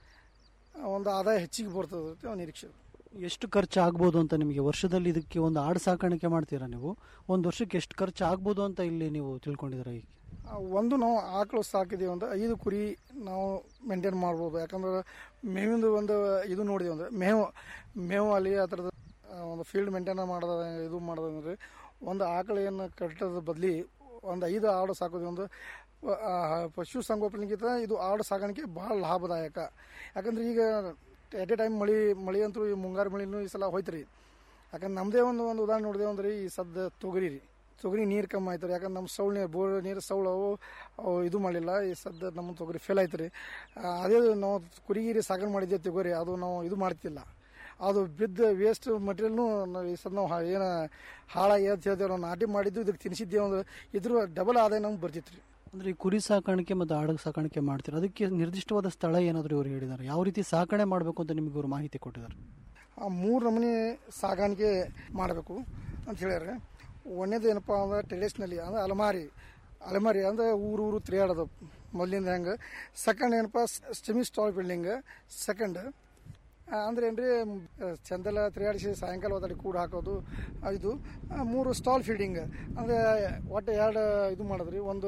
ಒಂದು ಆದಾಯ ಹೆಚ್ಚಿಗೆ ಬರ್ತದೆ ಅಂತ ಒಂದು ನಿರೀಕ್ಷೆ ಎಷ್ಟು ಖರ್ಚು ಆಗ್ಬೋದು ಅಂತ ನಿಮಗೆ ವರ್ಷದಲ್ಲಿ ಇದಕ್ಕೆ ಒಂದು ಆಡು ಸಾಕಾಣಿಕೆ ಮಾಡ್ತೀರಾ ನೀವು ಒಂದು ವರ್ಷಕ್ಕೆ ಎಷ್ಟು ಖರ್ಚು ಆಗ್ಬೋದು ಅಂತ ಇಲ್ಲಿ ನೀವು ತಿಳ್ಕೊಂಡಿದ್ದೀರಾ ಈಗ ಆ, ಒಂದು ನಾವು ಆಕಳು ಸಾಕಿದೀವಿ ಅಂದ್ರೆ ಐದು ಕುರಿ ನಾವು ಮೇಂಟೈನ್ ಮಾಡ್ಬೋದು ಯಾಕಂದ್ರೆ ಮೇವಿಂದು ಒಂದು ಇದು ನೋಡಿದೀವಿ ಅಂದ್ರೆ ಮೇವು ಮೇವು ಅಲ್ಲಿ ಆ ಥರದ ಆ, ಒಂದು ಫೀಲ್ಡ್ ಮೇಂಟೈನ್ ಮಾಡೋದ ಇದು ಮಾಡೋದಂದ್ರೆ ಒಂದು ಆಕಳು ಏನು ಕಟ್ಟದ ಬದಲಿ ಒಂದು ಐದು ಆಡು ಸಾಕೋದು ಒಂದು ಆ, ಪಶು ಸಂಗೋಪನೆಗಿಂತ ಇದು ಆಡು ಸಾಗಾಣಿಕೆ ಭಾಳ ಲಾಭದಾಯಕ ಯಾಕಂದ್ರೆ ಈಗ ಎಟ್ ಎ ಟೈಮ್ ಮಳಿ ಮಳಿ ಅಂತೂ ಈ ಮುಂಗಾರು ಮಳಿನೂ ಈ ಸಲ ಹೋಯ್ತು ರೀ ಯಾಕಂದ್ರೆ ನಮ್ಮದೇ ಒಂದು ಒಂದು ಉದಾಹರಣೆ ನೋಡಿದೆ ಅಂದ್ರೆ ಈ ಸದ್ದ ತೊಗರಿ ರೀ ತೊಗರಿ ನೀರು ಕಮ್ಮಿ ಆಯ್ತು ರೀ ಯಾಕಂದ್ರೆ ನಮ್ಮ ಸೌಳು ನೀರು ಬೋರ್ ನೀರು ಸೌಳು ಅವು ಅವು ಇದು ಮಾಡಲಿಲ್ಲ ಈ ಸದ್ದ ನಮ್ಮ ತೊಗರಿ ಫೇಲ್ ಆಯ್ತು ರೀ ಆ, ಅದೇ ನಾವು ಕುರಿಗಿರಿ ಸಾಗಣೆ ಮಾಡಿದ್ದೆ ತೊಗರಿ ಅದು ನಾವು ಇದು ಮಾಡ್ತಿಲ್ಲ ಅದು ಬಿದ್ದ ವೇಸ್ಟ್ ಮಟೀರಿಯಲ್ನು ಈ ಸದ್ ನಾವು ಏನು ಹಾಳಾಗಿ ಅಂತ ಹೇಳ್ತೇವೆ ನಾವು ನಾಟಿ ಮಾಡಿದ್ದು ಇದಕ್ಕೆ ತಿನ್ನಿಸಿದ್ದೇವೆ ಅಂದ್ರೆ ಇದ್ರ ಡಬಲ್ ಆದಾಯ ನಮ್ಗೆ ಬರ್ತಿತ್ತು ರೀ ಅಂದ್ರೆ ಈ ಕುರಿ ಸಾಕಾಣಿಕೆ ಮತ್ತು ಆಡು ಸಾಕಾಣಿಕೆ ಮಾಡ್ತೀರಾ ಅದಕ್ಕೆ ನಿರ್ದಿಷ್ಟವಾದ ಸ್ಥಳ ಏನಾದರೂ ಇವರು ಹೇಳಿದ್ದಾರೆ ಯಾವ ರೀತಿ ಸಾಕಣೆ ಮಾಡಬೇಕು ಅಂತ ನಿಮಗೆ ಇವರು ಮಾಹಿತಿ ಕೊಟ್ಟಿದ್ದಾರೆ ಆ ಮೂರು ನಮೂನಿ ಸಾಗಾಣಿಕೆ ಮಾಡಬೇಕು ಅಂತ ಹೇಳ್ಯಾರ ಒಂದೇದು ಏನಪ್ಪ ಅಂದ್ರೆ ಟ್ರೆಡಿಷ್ನಲಿ ಅಂದ್ರೆ ಅಲಮಾರಿ ಅಲಮಾರಿ ಅಂದ್ರೆ ಊರು ಊರು ತಿರುಗಾಡೋದು ಮೊದಲಿಂದ ಹೆಂಗೆ ಸೆಕೆಂಡ್ ಏನಪ್ಪ ಸ್ಟೆಮಿ ಸ್ಟಾಲ್ ಬಿಲ್ಡಿಂಗ್ ಸೆಕೆಂಡ್ ಅಂದ್ರೆ ಏನ್ರಿ ಚಂದೆಲ್ಲ ತಿರುಗಾಡಿಸಿ ಸಾಯಂಕಾಲ ಹೊತ್ತಲ್ಲಿ ಕೂಡ ಹಾಕೋದು ಆ, ಇದು ಆ, ಮೂರು ಸ್ಟಾಲ್ ಫೀಡಿಂಗ್ ಅಂದರೆ ಒಟ್ಟು ಎರಡು ಇದು ಮಾಡಿದ್ರಿ ಒಂದು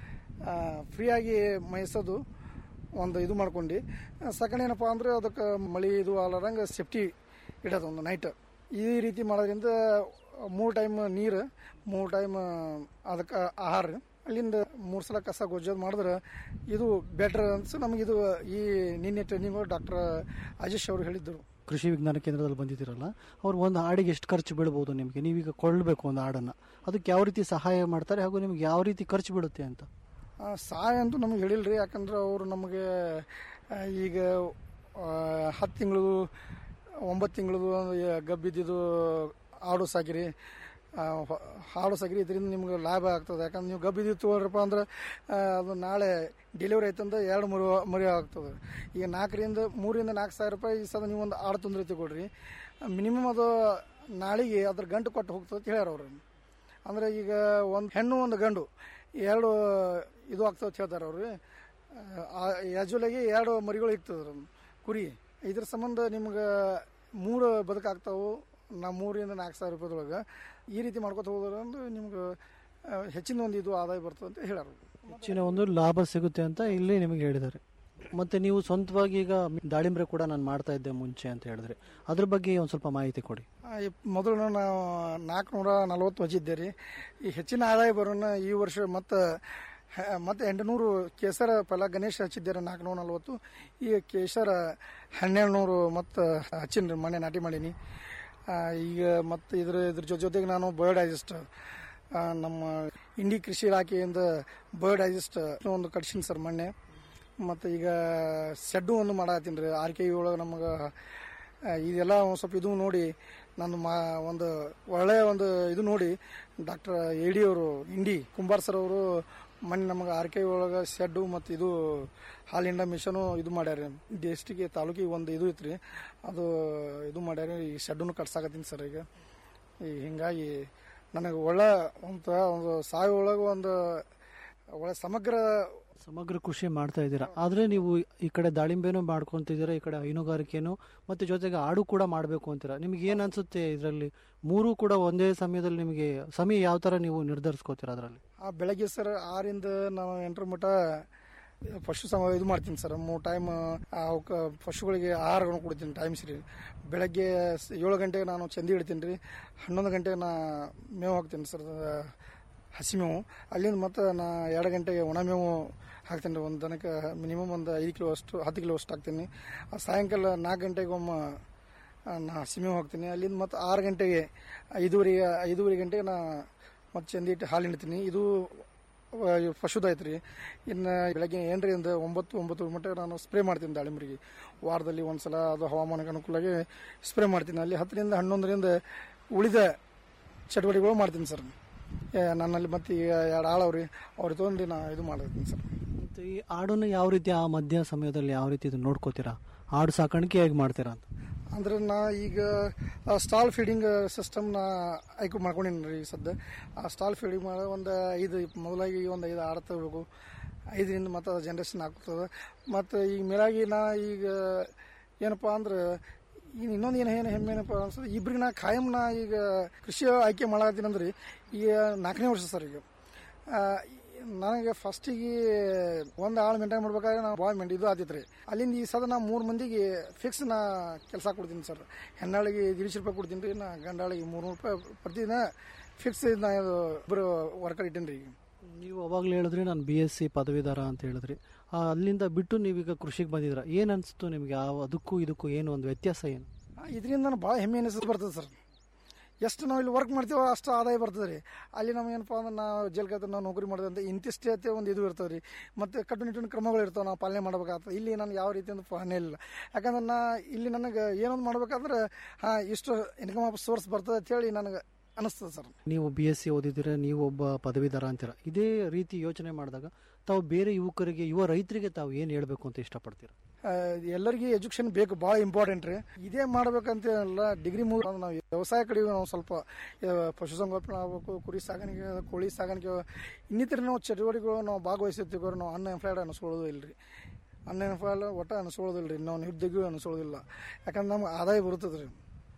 ಫ್ರೀಯಾಗಿ ಮೇಯಿಸೋದು ಒಂದು ಇದು ಮಾಡ್ಕೊಂಡು ಸೆಕೆಂಡ್ ಏನಪ್ಪ ಅಂದ್ರೆ ಅದಕ್ಕೆ ಮಳಿ ಇದು ಆಲಾರಂಗೆ ಸೇಫ್ಟಿ ಇಡೋದು ಒಂದು ನೈಟ್ ಈ ರೀತಿ ಮಾಡೋದ್ರಿಂದ ಮೂರು ಟೈಮ್ ನೀರು ಮೂರು ಟೈಮ್ ಅದಕ್ಕೆ ಆಹಾರ ಅಲ್ಲಿಂದ ಮೂರು ಸಲ ಕಸ ಗೊಜ್ಜೋದು ಮಾಡಿದ್ರೆ ಇದು ಬೆಟ್ರ್ ಅನ್ಸ ನಮಗಿದು ಈ ನಿನ್ನೆ ಟ್ರೈನಿಂಗ್ ಡಾಕ್ಟರ್ ಅಜೇಶ್ ಅವರು ಹೇಳಿದ್ದರು ಕೃಷಿ ವಿಜ್ಞಾನ ಕೇಂದ್ರದಲ್ಲಿ ಬಂದಿದ್ದೀರಲ್ಲ ಅವ್ರು ಒಂದು ಆಡಿಗೆ ಎಷ್ಟು ಖರ್ಚು ಬೀಳ್ಬೋದು ನಿಮಗೆ ನೀವೀಗ ಕೊಳ್ಳಬೇಕು ಒಂದು ಆಡನ್ನು ಅದಕ್ಕೆ ಯಾವ ರೀತಿ ಸಹಾಯ ಮಾಡ್ತಾರೆ ಹಾಗೂ ನಿಮ್ಗೆ ಯಾವ ರೀತಿ ಖರ್ಚು ಬೀಳುತ್ತೆ ಅಂತ ಆ, ಸಹಾಯ ಅಂತೂ ನಮಗೆ ಹೇಳಿಲ್ರಿ ಯಾಕಂದ್ರೆ ಅವರು ನಮಗೆ ಆ, ಈಗ ಆ, ಹತ್ತು ತಿಂಗಳು ಒಂಬತ್ತು ತಿಂಗಳು ಗಬ್ಬಿದ್ದು ಆಡು ಸಾಕಿರಿ ಆ, ಹೊ- ಆಡು ಸಾಕಿರಿ ಇದರಿಂದ ನಿಮ್ಗೆ ಲಾಭ ಆಗ್ತದೆ ಯಾಕಂದ್ರೆ ನೀವು ಗಬ್ಬಿದ್ದು ತೊಗೊಳ್ರಪ್ಪ ಅಂದ್ರೆ ಆ, ಅದು ನಾಳೆ ಡೆಲಿವರಿ ಆಯ್ತಂದ್ರೆ ಎರಡು ಮರಿ ಮರಿ ಆಗ್ತದೆ ಈಗ ನಾಲ್ಕರಿಂದ ಮೂರಿಂದ ನಾಲ್ಕು ಸಾವಿರ ರೂಪಾಯಿ ಈ ಸದ ನೀವು ಒಂದು ಆಡು ತೊಂದರೆ ತಗೊಳ್ರಿ ಮಿನಿಮಮ್ ಅದು ನಾಳೆಗೆ ಅದ್ರ ಗಂಟು ಕೊಟ್ಟು ಹೋಗ್ತದೆ ಅಂತ ಹೇಳ್ಯಾರ ಅವರು ಅಂದ್ರೆ ಈಗ ಒಂದು ಹೆಣ್ಣು ಒಂದು ಗಂಡು ಎರಡು ಇದು ಆಗ್ತಾವ ಅಂತ ಹೇಳ್ತಾರೆ ಅವ್ರು ಯಾಜುಲಾಗಿ ಎರಡು ಮರಿಗಳು ಇರ್ತದೆ ಕುರಿ ಇದ್ರ ಸಂಬಂಧ ನಿಮ್ಗೆ ಮೂರು ಬದುಕಾಗ್ತಾವು ನಾ ಮೂರಿಂದ ನಾಲ್ಕು ಸಾವಿರ ರೂಪಾಯಿದೊಳಗೆ ಈ ರೀತಿ ಮಾಡ್ಕೊತ ಹೋದ್ರೆ ಒಂದು ನಿಮ್ಗೆ ಆ, ಹೆಚ್ಚಿನ ಒಂದು ಇದು ಆದಾಯ ಬರ್ತದೆ ಅಂತ ಹೇಳ್ಯಾರ ಹೆಚ್ಚಿನ ಒಂದು ಲಾಭ ಸಿಗುತ್ತೆ ಅಂತ ಇಲ್ಲಿ ನಿಮಗೆ ಹೇಳಿದ್ದಾರೆ ಮತ್ತೆ ನೀವು ಸ್ವಂತವಾಗಿ ಈಗ ದಾಳಿಂಬ್ರೆ ಕೂಡ ನಾನು ಮಾಡ್ತಾ ಇದ್ದೆ ಮುಂಚೆ ಅಂತ ಹೇಳಿದ್ರೆ ಅದ್ರ ಬಗ್ಗೆ ಒಂದು ಸ್ವಲ್ಪ ಮಾಹಿತಿ ಕೊಡಿ ಆ, ಈ ಮೊದಲು ನಾವು ನಾಲ್ಕುನೂರ ನಲವತ್ತು ವಜಿದ್ದೆ ರೀ ಈ ಹೆಚ್ಚಿನ ಆದಾಯ ಬರೋಣ ಈ ವರ್ಷ ಮತ್ತು ಹ- ಮತ್ತೆ ಎಂಟುನೂರು ಕೇಸರ ಫಲ ಗಣೇಶ ಹಚ್ಚಿದ್ದಾರೆ ನಾಲ್ಕುನೂರ ನಲ್ವತ್ತು ಈಗ ಕೇಸರ ಹನ್ನೆರಡು ನೂರು ಮತ್ತು ಹಚ್ಚಿನ್ರಿ ಮನೆ ನಾಟಿ ಮಾಡೀನಿ ಆ, ಈಗ ಮತ್ತು ಇದ್ರ ಇದ್ರ ಜೊ- ಜೊತೆಗೆ ನಾನು ಬರ್ಡ್ ಡೈಜೆಸ್ಟ್ ನಮ್ಮ ಇಂಡಿ ಕೃಷಿ ಇಲಾಖೆಯಿಂದ ಬರ್ಡ್ ಡೈಜೆಸ್ಟ್ ಒಂದು ಕಟ್ಸಿನಿ ಸರ್ ಮೊನ್ನೆ ಮತ್ತು ಈಗ ಸೆಡ್ಡು ಒಂದು ಮಾಡತ್ತೀನಿ ರೀ ಆರ್ ಕೆ ಒಳಗೆ ನಮಗೆ ಇದೆಲ್ಲ ಒಂದು ಸ್ವಲ್ಪ ಇದು ನೋಡಿ ನಾನು ಮಾ ಒಂದು ಒಳ್ಳೆಯ ಒಂದು ಇದು ನೋಡಿ ಡಾಕ್ಟರ್ ಎ ಡಿ ಅವರು ಇಂಡಿ ಕುಂಬಾರ್ ಸರ್ ಅವರು ಮೊನ್ನೆ ನಮಗೆ ಆರ್ ಕೆ ಒಳಗೆ ಶೆಡ್ಡು ಮತ್ತು ಇದು ಹಾಲಿಂಡ ಮಿಷನು ಇದು ಮಾಡ್ಯಾರ ಡಿಸ್ಟಿಗೆ ತಾಲೂಕಿಗೆ ಒಂದು ಇದು ಐತ್ರಿ ಅದು ಇದು ಮಾಡ್ಯಾರ ಈ ಶೆಡ್ಡನ್ನು ಕಟ್ಸಾಕತ್ತೀನಿ ಸರ್ ಈಗ ಈ ಹಿಂಗಾಗಿ ನನಗೆ ಒಳ್ಳೆ ಒಂದು ಒಂದು ಸಾವು ಒಳಗೆ ಒಂದು ಒಳ್ಳೆ ಸಮಗ್ರ ಸಮಗ್ರ ಕೃಷಿ ಮಾಡ್ತಾ ಇದ್ದೀರಾ ಆದ್ರೆ ನೀವು ಈ ಕಡೆ ದಾಳಿಂಬೆನೂ ಮಾಡ್ಕೊಂತಿದ್ದೀರಾ ಈ ಕಡೆ ಹೈನುಗಾರಿಕೆನು ಮತ್ತೆ ಜೊತೆಗೆ ಆಡು ಕೂಡ ಮಾಡಬೇಕು ಅಂತೀರಾ ನಿಮ್ಗೆ ಏನ್ ಅನ್ಸುತ್ತೆ ಇದರಲ್ಲಿ ಮೂರು ಕೂಡ ಒಂದೇ ಸಮಯದಲ್ಲಿ ನಿಮಗೆ ಸಮಯ ಯಾವ ತರ ನೀವು ನಿರ್ಧರಿಸ್ಕೋತೀರಾ ಅದರಲ್ಲಿ ಆ ಬೆಳಗ್ಗೆ ಸರ್ ಆರಿಂದ ನಾವು ಎಂಟರ ಮಟ್ಟ ಪಶು ಸಮ ಇದು ಮಾಡ್ತೀನಿ ಸರ್ ಮೂರು ಟೈಮ್ ಅವಕ್ಕೆ ಪಶುಗಳಿಗೆ ಆಹಾರಗಳನ್ನು ಕೊಡ್ತೀನಿ ಟೈಮ್ ಸರಿ ಬೆಳಗ್ಗೆ ಸ- ಏಳು ಗಂಟೆಗೆ ನಾನು ಚಂದಿ ಇಡ್ತೀನಿ ರೀ ಹನ್ನೊಂದು ಗಂಟೆಗೆ ನಾ ಮೇವು ಹಾಕ್ತೀನಿ ಸರ್ ಹಸಿ ಮೇವು ಅಲ್ಲಿಂದ ಮತ್ತೆ ನಾ ಎರಡು ಗಂಟೆಗೆ ಒಣ ಮೇವು ಹಾಕ್ತೀನಿ ರೀ ಒಂದು ದನಕ್ಕೆ ಮಿನಿಮಮ್ ಒಂದು ಐದು ಕಿಲೋ ಅಷ್ಟು ಹತ್ತು ಕಿಲೋ ಅಷ್ಟು ಹಾಕ್ತೀನಿ ಆ ಸಾಯಂಕಾಲ ನಾಲ್ಕು ಗಂಟೆಗೆ ಒಮ್ಮೆ ಆ, ನಾ ಹಸಿ ಮೇವು ಹಾಕ್ತೀನಿ ಅಲ್ಲಿಂದ ಮತ್ತೆ ಆರು ಗಂಟೆಗೆ ಐದೂವರೆಗೆ ಐದೂವರೆ ಗಂಟೆಗೆ ನಾ ಮತ್ತೆ ಚಂದಿಟ್ಟು ಹಾಲು ಹಿಂಡ್ತೀನಿ ಇದು ಪಶುದ ಐತ್ರಿ ಇನ್ನು ಬೆಳಗ್ಗೆ ಎಂಟರಿಂದ ಒಂಬತ್ತು ಒಂಬತ್ತು ಮಟ್ಟ ನಾನು ಸ್ಪ್ರೇ ಮಾಡ್ತೀನಿ ದಾಳಿಂಬರಿಗೆ ವಾರದಲ್ಲಿ ಒಂದ್ಸಲ ಅದು ಹವಾಮಾನಕ್ಕೆ ಅನುಕೂಲವಾಗಿ ಸ್ಪ್ರೇ ಮಾಡ್ತೀನಿ ಅಲ್ಲಿ ಹತ್ತರಿಂದ ಹನ್ನೊಂದರಿಂದ ಉಳಿದ ಚಟುವಟಿಕೆಗಳು ಮಾಡ್ತೀನಿ ಸರ್ ಏ, ನನ್ನಲ್ಲಿ ಮತ್ತೆ ಈಗ ಎರಡು ಆಳವ್ರಿ ಅವ್ರಿಗೆ ತೊಗೊಂಡು ನಾ ಇದು ಮಾಡ್ತೀನಿ ಸರ್ ಮತ್ತೆ ಈ ಆಡನ್ನು ಯಾವ ರೀತಿ ಆ ಮಧ್ಯ ಸಮಯದಲ್ಲಿ ಯಾವ ರೀತಿ ಇದು ನೋಡ್ಕೋತೀರಾ ಆಡು ಸಾಕಾಣಿಕೆ ಹೇಗೆ ಮಾಡ್ತೀರಾ ಅಂತ ಅಂದ್ರೆ ನಾ ಈಗ ಸ್ಟಾಲ್ ಫೀಡಿಂಗ್ ಸಿಸ್ಟಮ್ ನಾ ಆಯ್ಕೆ ಮಾಡ್ಕೊಂಡಿನಿ ರೀ ಸದ್ಯ ಆ ಸ್ಟಾಲ್ ಫೀಡಿಂಗ್ ಮಾಡೋ ಒಂದು ಐದು ಮೊದಲಾಗಿ ಒಂದು ಐದು ಆರು ತಗೋಬೇಕು ಐದರಿಂದ ಮತ್ತು ಜನ್ರೇಷನ್ ಆಗ್ತದೆ ಮತ್ತು ಈಗ ಮೇಲಾಗಿ ನಾ ಈಗ ಏನಪ್ಪ ಅಂದ್ರೆ ಈಗ ಇನ್ನೊಂದು ಏನು ಏನು ಹೆಮ್ಮೆ ಏನಪ್ಪ ಅನ್ಸೋದು ಇಬ್ರಿಗೆ ನಾ ಖಾಯಂ ನಾ ಈಗ ಕೃಷಿ ಆಯ್ಕೆ ಮಾಡತ್ತೀನಿ ಅಂದ್ರೆ ಈಗ ನಾಲ್ಕನೇ ವರ್ಷ ಸರ್ ಈಗ ಆ, ನನಗೆ ಫಸ್ಟಿಗೆ ಒಂದು ಆಳು ಮೇಂಟೈನ್ ಮಾಡ್ಬೇಕಾದ್ರೆ ನಾವು ಬಾಯ್ ಮೆಂಟ್ ಇದು ಆತಿತ್ತು ರೀ ಅಲ್ಲಿಂದ ಈ ಸದ ನಾ ಮೂರು ಮಂದಿಗೆ ಫಿಕ್ಸ್ ನಾ ಕೆಲಸ ಕೊಡ್ತೀನಿ ಸರ್ ಹೆಣ್ಣಾಳಿಗೆ ದಿನಶಿ ರೂಪಾಯಿ ಕೊಡ್ತೀನಿ ರೀ ನಾ ಗಂಡಾಳಿಗೆ ಮೂರ್ನೂರು ರೂಪಾಯಿ ಪ್ರತಿದಿನ ಫಿಕ್ಸ್ ನಾ ಇದು ಇಬ್ಬರು ವರ್ಕರ್ ಇಟ್ಟೀನಿ ರೀ ಈಗ ನೀವು ಅವಾಗಲೇ ಹೇಳಿದ್ರಿ ನಾನು ಬಿ ಎಸ್ ಸಿ ಪದವೀಧರ ಅಂತ ಹೇಳಿದ್ರಿ ಆ, ಅಲ್ಲಿಂದ ಬಿಟ್ಟು ನೀವೀಗ ಕೃಷಿಗೆ ಬಂದಿದ್ರ ಏನ್ ಅನ್ಸ್ತು ನಿಮಗೆ ಆ ಅದಕ್ಕೂ ಇದಕ್ಕೂ ಏನು ಒಂದು ವ್ಯತ್ಯಾಸ ಏನು ಇದರಿಂದ ನಾನು ಭಾಳ ಹೆಮ್ಮೆ ಅನಿಸ್ತದೆ ಬರ್ತದೆ ಸರ್ ಎಷ್ಟು ನಾವು ಇಲ್ಲಿ ವರ್ಕ್ ಮಾಡ್ತೀವೋ ಅಷ್ಟು ಆದಾಯ ಬರ್ತದೆ ರೀ ಅಲ್ಲಿ ನಮ್ಗೆ ಏನಪ್ಪ ಅಂದ್ರೆ ನಾವು ಜಲ್ಕತ್ತ ನಾವು ನೌಕರಿ ಮಾಡಿದಂತೆ ಇಂತಿಷ್ಟೇ ಅಂತ ಒಂದು ಇದು ಇರ್ತದೆ ರೀ ಮತ್ತು ಕಟ್ಟುನಿಟ್ಟಿನ ಕ್ರಮಗಳು ಇರ್ತಾವೆ ನಾವು ಪಾಲನೆ ಮಾಡಬೇಕಾಗ್ತದೆ ಇಲ್ಲಿ ನಾನು ಯಾವ ರೀತಿಯಿಂದ ಪಾಲನೆ ಇಲ್ಲ ಯಾಕಂದ್ರೆ ನಾ ಇಲ್ಲಿ ನನಗೆ ಏನೊಂದು ಮಾಡ್ಬೇಕಾದ್ರೆ ಹಾಂ ಇಷ್ಟು ಇನ್ಕಮ್ ಆಫ್ ಸೋರ್ಸ್ ಬರ್ತದೆ ಅಂತೇಳಿ ನನಗೆ ಅನಿಸ್ತದೆ ಸರ್ ನೀವು ಬಿ ಎಸ್ ಸಿ ಓದಿದ್ದೀರ ನೀವು ಒಬ್ಬ ಪದವೀಧರ ಅಂತೀರ ಇದೇ ರೀತಿ ಯೋಚನೆ ಮಾಡಿದಾಗ ತಾವು ಬೇರೆ ಯುವಕರಿಗೆ ಯುವ ರೈತರಿಗೆ ತಾವು ಏನು ಹೇಳಬೇಕು ಅಂತ ಇಷ್ಟಪಡ್ತೀರಾ ಆ, ಎಲ್ಲರಿಗೂ ಎಜುಕೇಶನ್ ಬೇಕು ಭಾಳ ಇಂಪಾರ್ಟೆಂಟ್ ರೀ ಇದೇ ಮಾಡ್ಬೇಕಂತ ಅಲ್ಲ ಡಿಗ್ರಿ ಮುಗಿ ನಾವು ವ್ಯವಸಾಯ ಕಡೆಗೆ ನಾವು ಸ್ವಲ್ಪ ಆ, ಪಶುಸಂಗೋಪನೆ ಆಗಬೇಕು ಕುರಿ ಸಾಗಾಣಿಕೆ ಕೋಳಿ ಸಾಗಾಣಿಕೆ ಇನ್ನಿತರ ನಾವು ಚಟುವಟಿಕೆಗಳು ನಾವು ಭಾಗವಹಿಸುತ್ತೀವಿ ನಾವು ಅನ್ ಎಂಪ್ಲಾಯ್ಡ್ ಅನಿಸ್ಕೊಳ್ಳೋದು ಇಲ್ಲ ರೀ ಅನ್ ಎಂಪ್ಲಾಯ್ಡ್ ಒಟ್ಟ ಅನಿಸ್ಕೊಳ್ಳೋದಿಲ್ಲ ರೀ ನಾವು ನಿರುದ್ಯೋಗಿ ಅನಿಸ್ಕೊಳ್ಳೋದಿಲ್ಲ ಯಾಕಂದ್ರೆ ನಮ್ಗೆ ಆದಾಯ ಬರ್ತದೆ ರೀ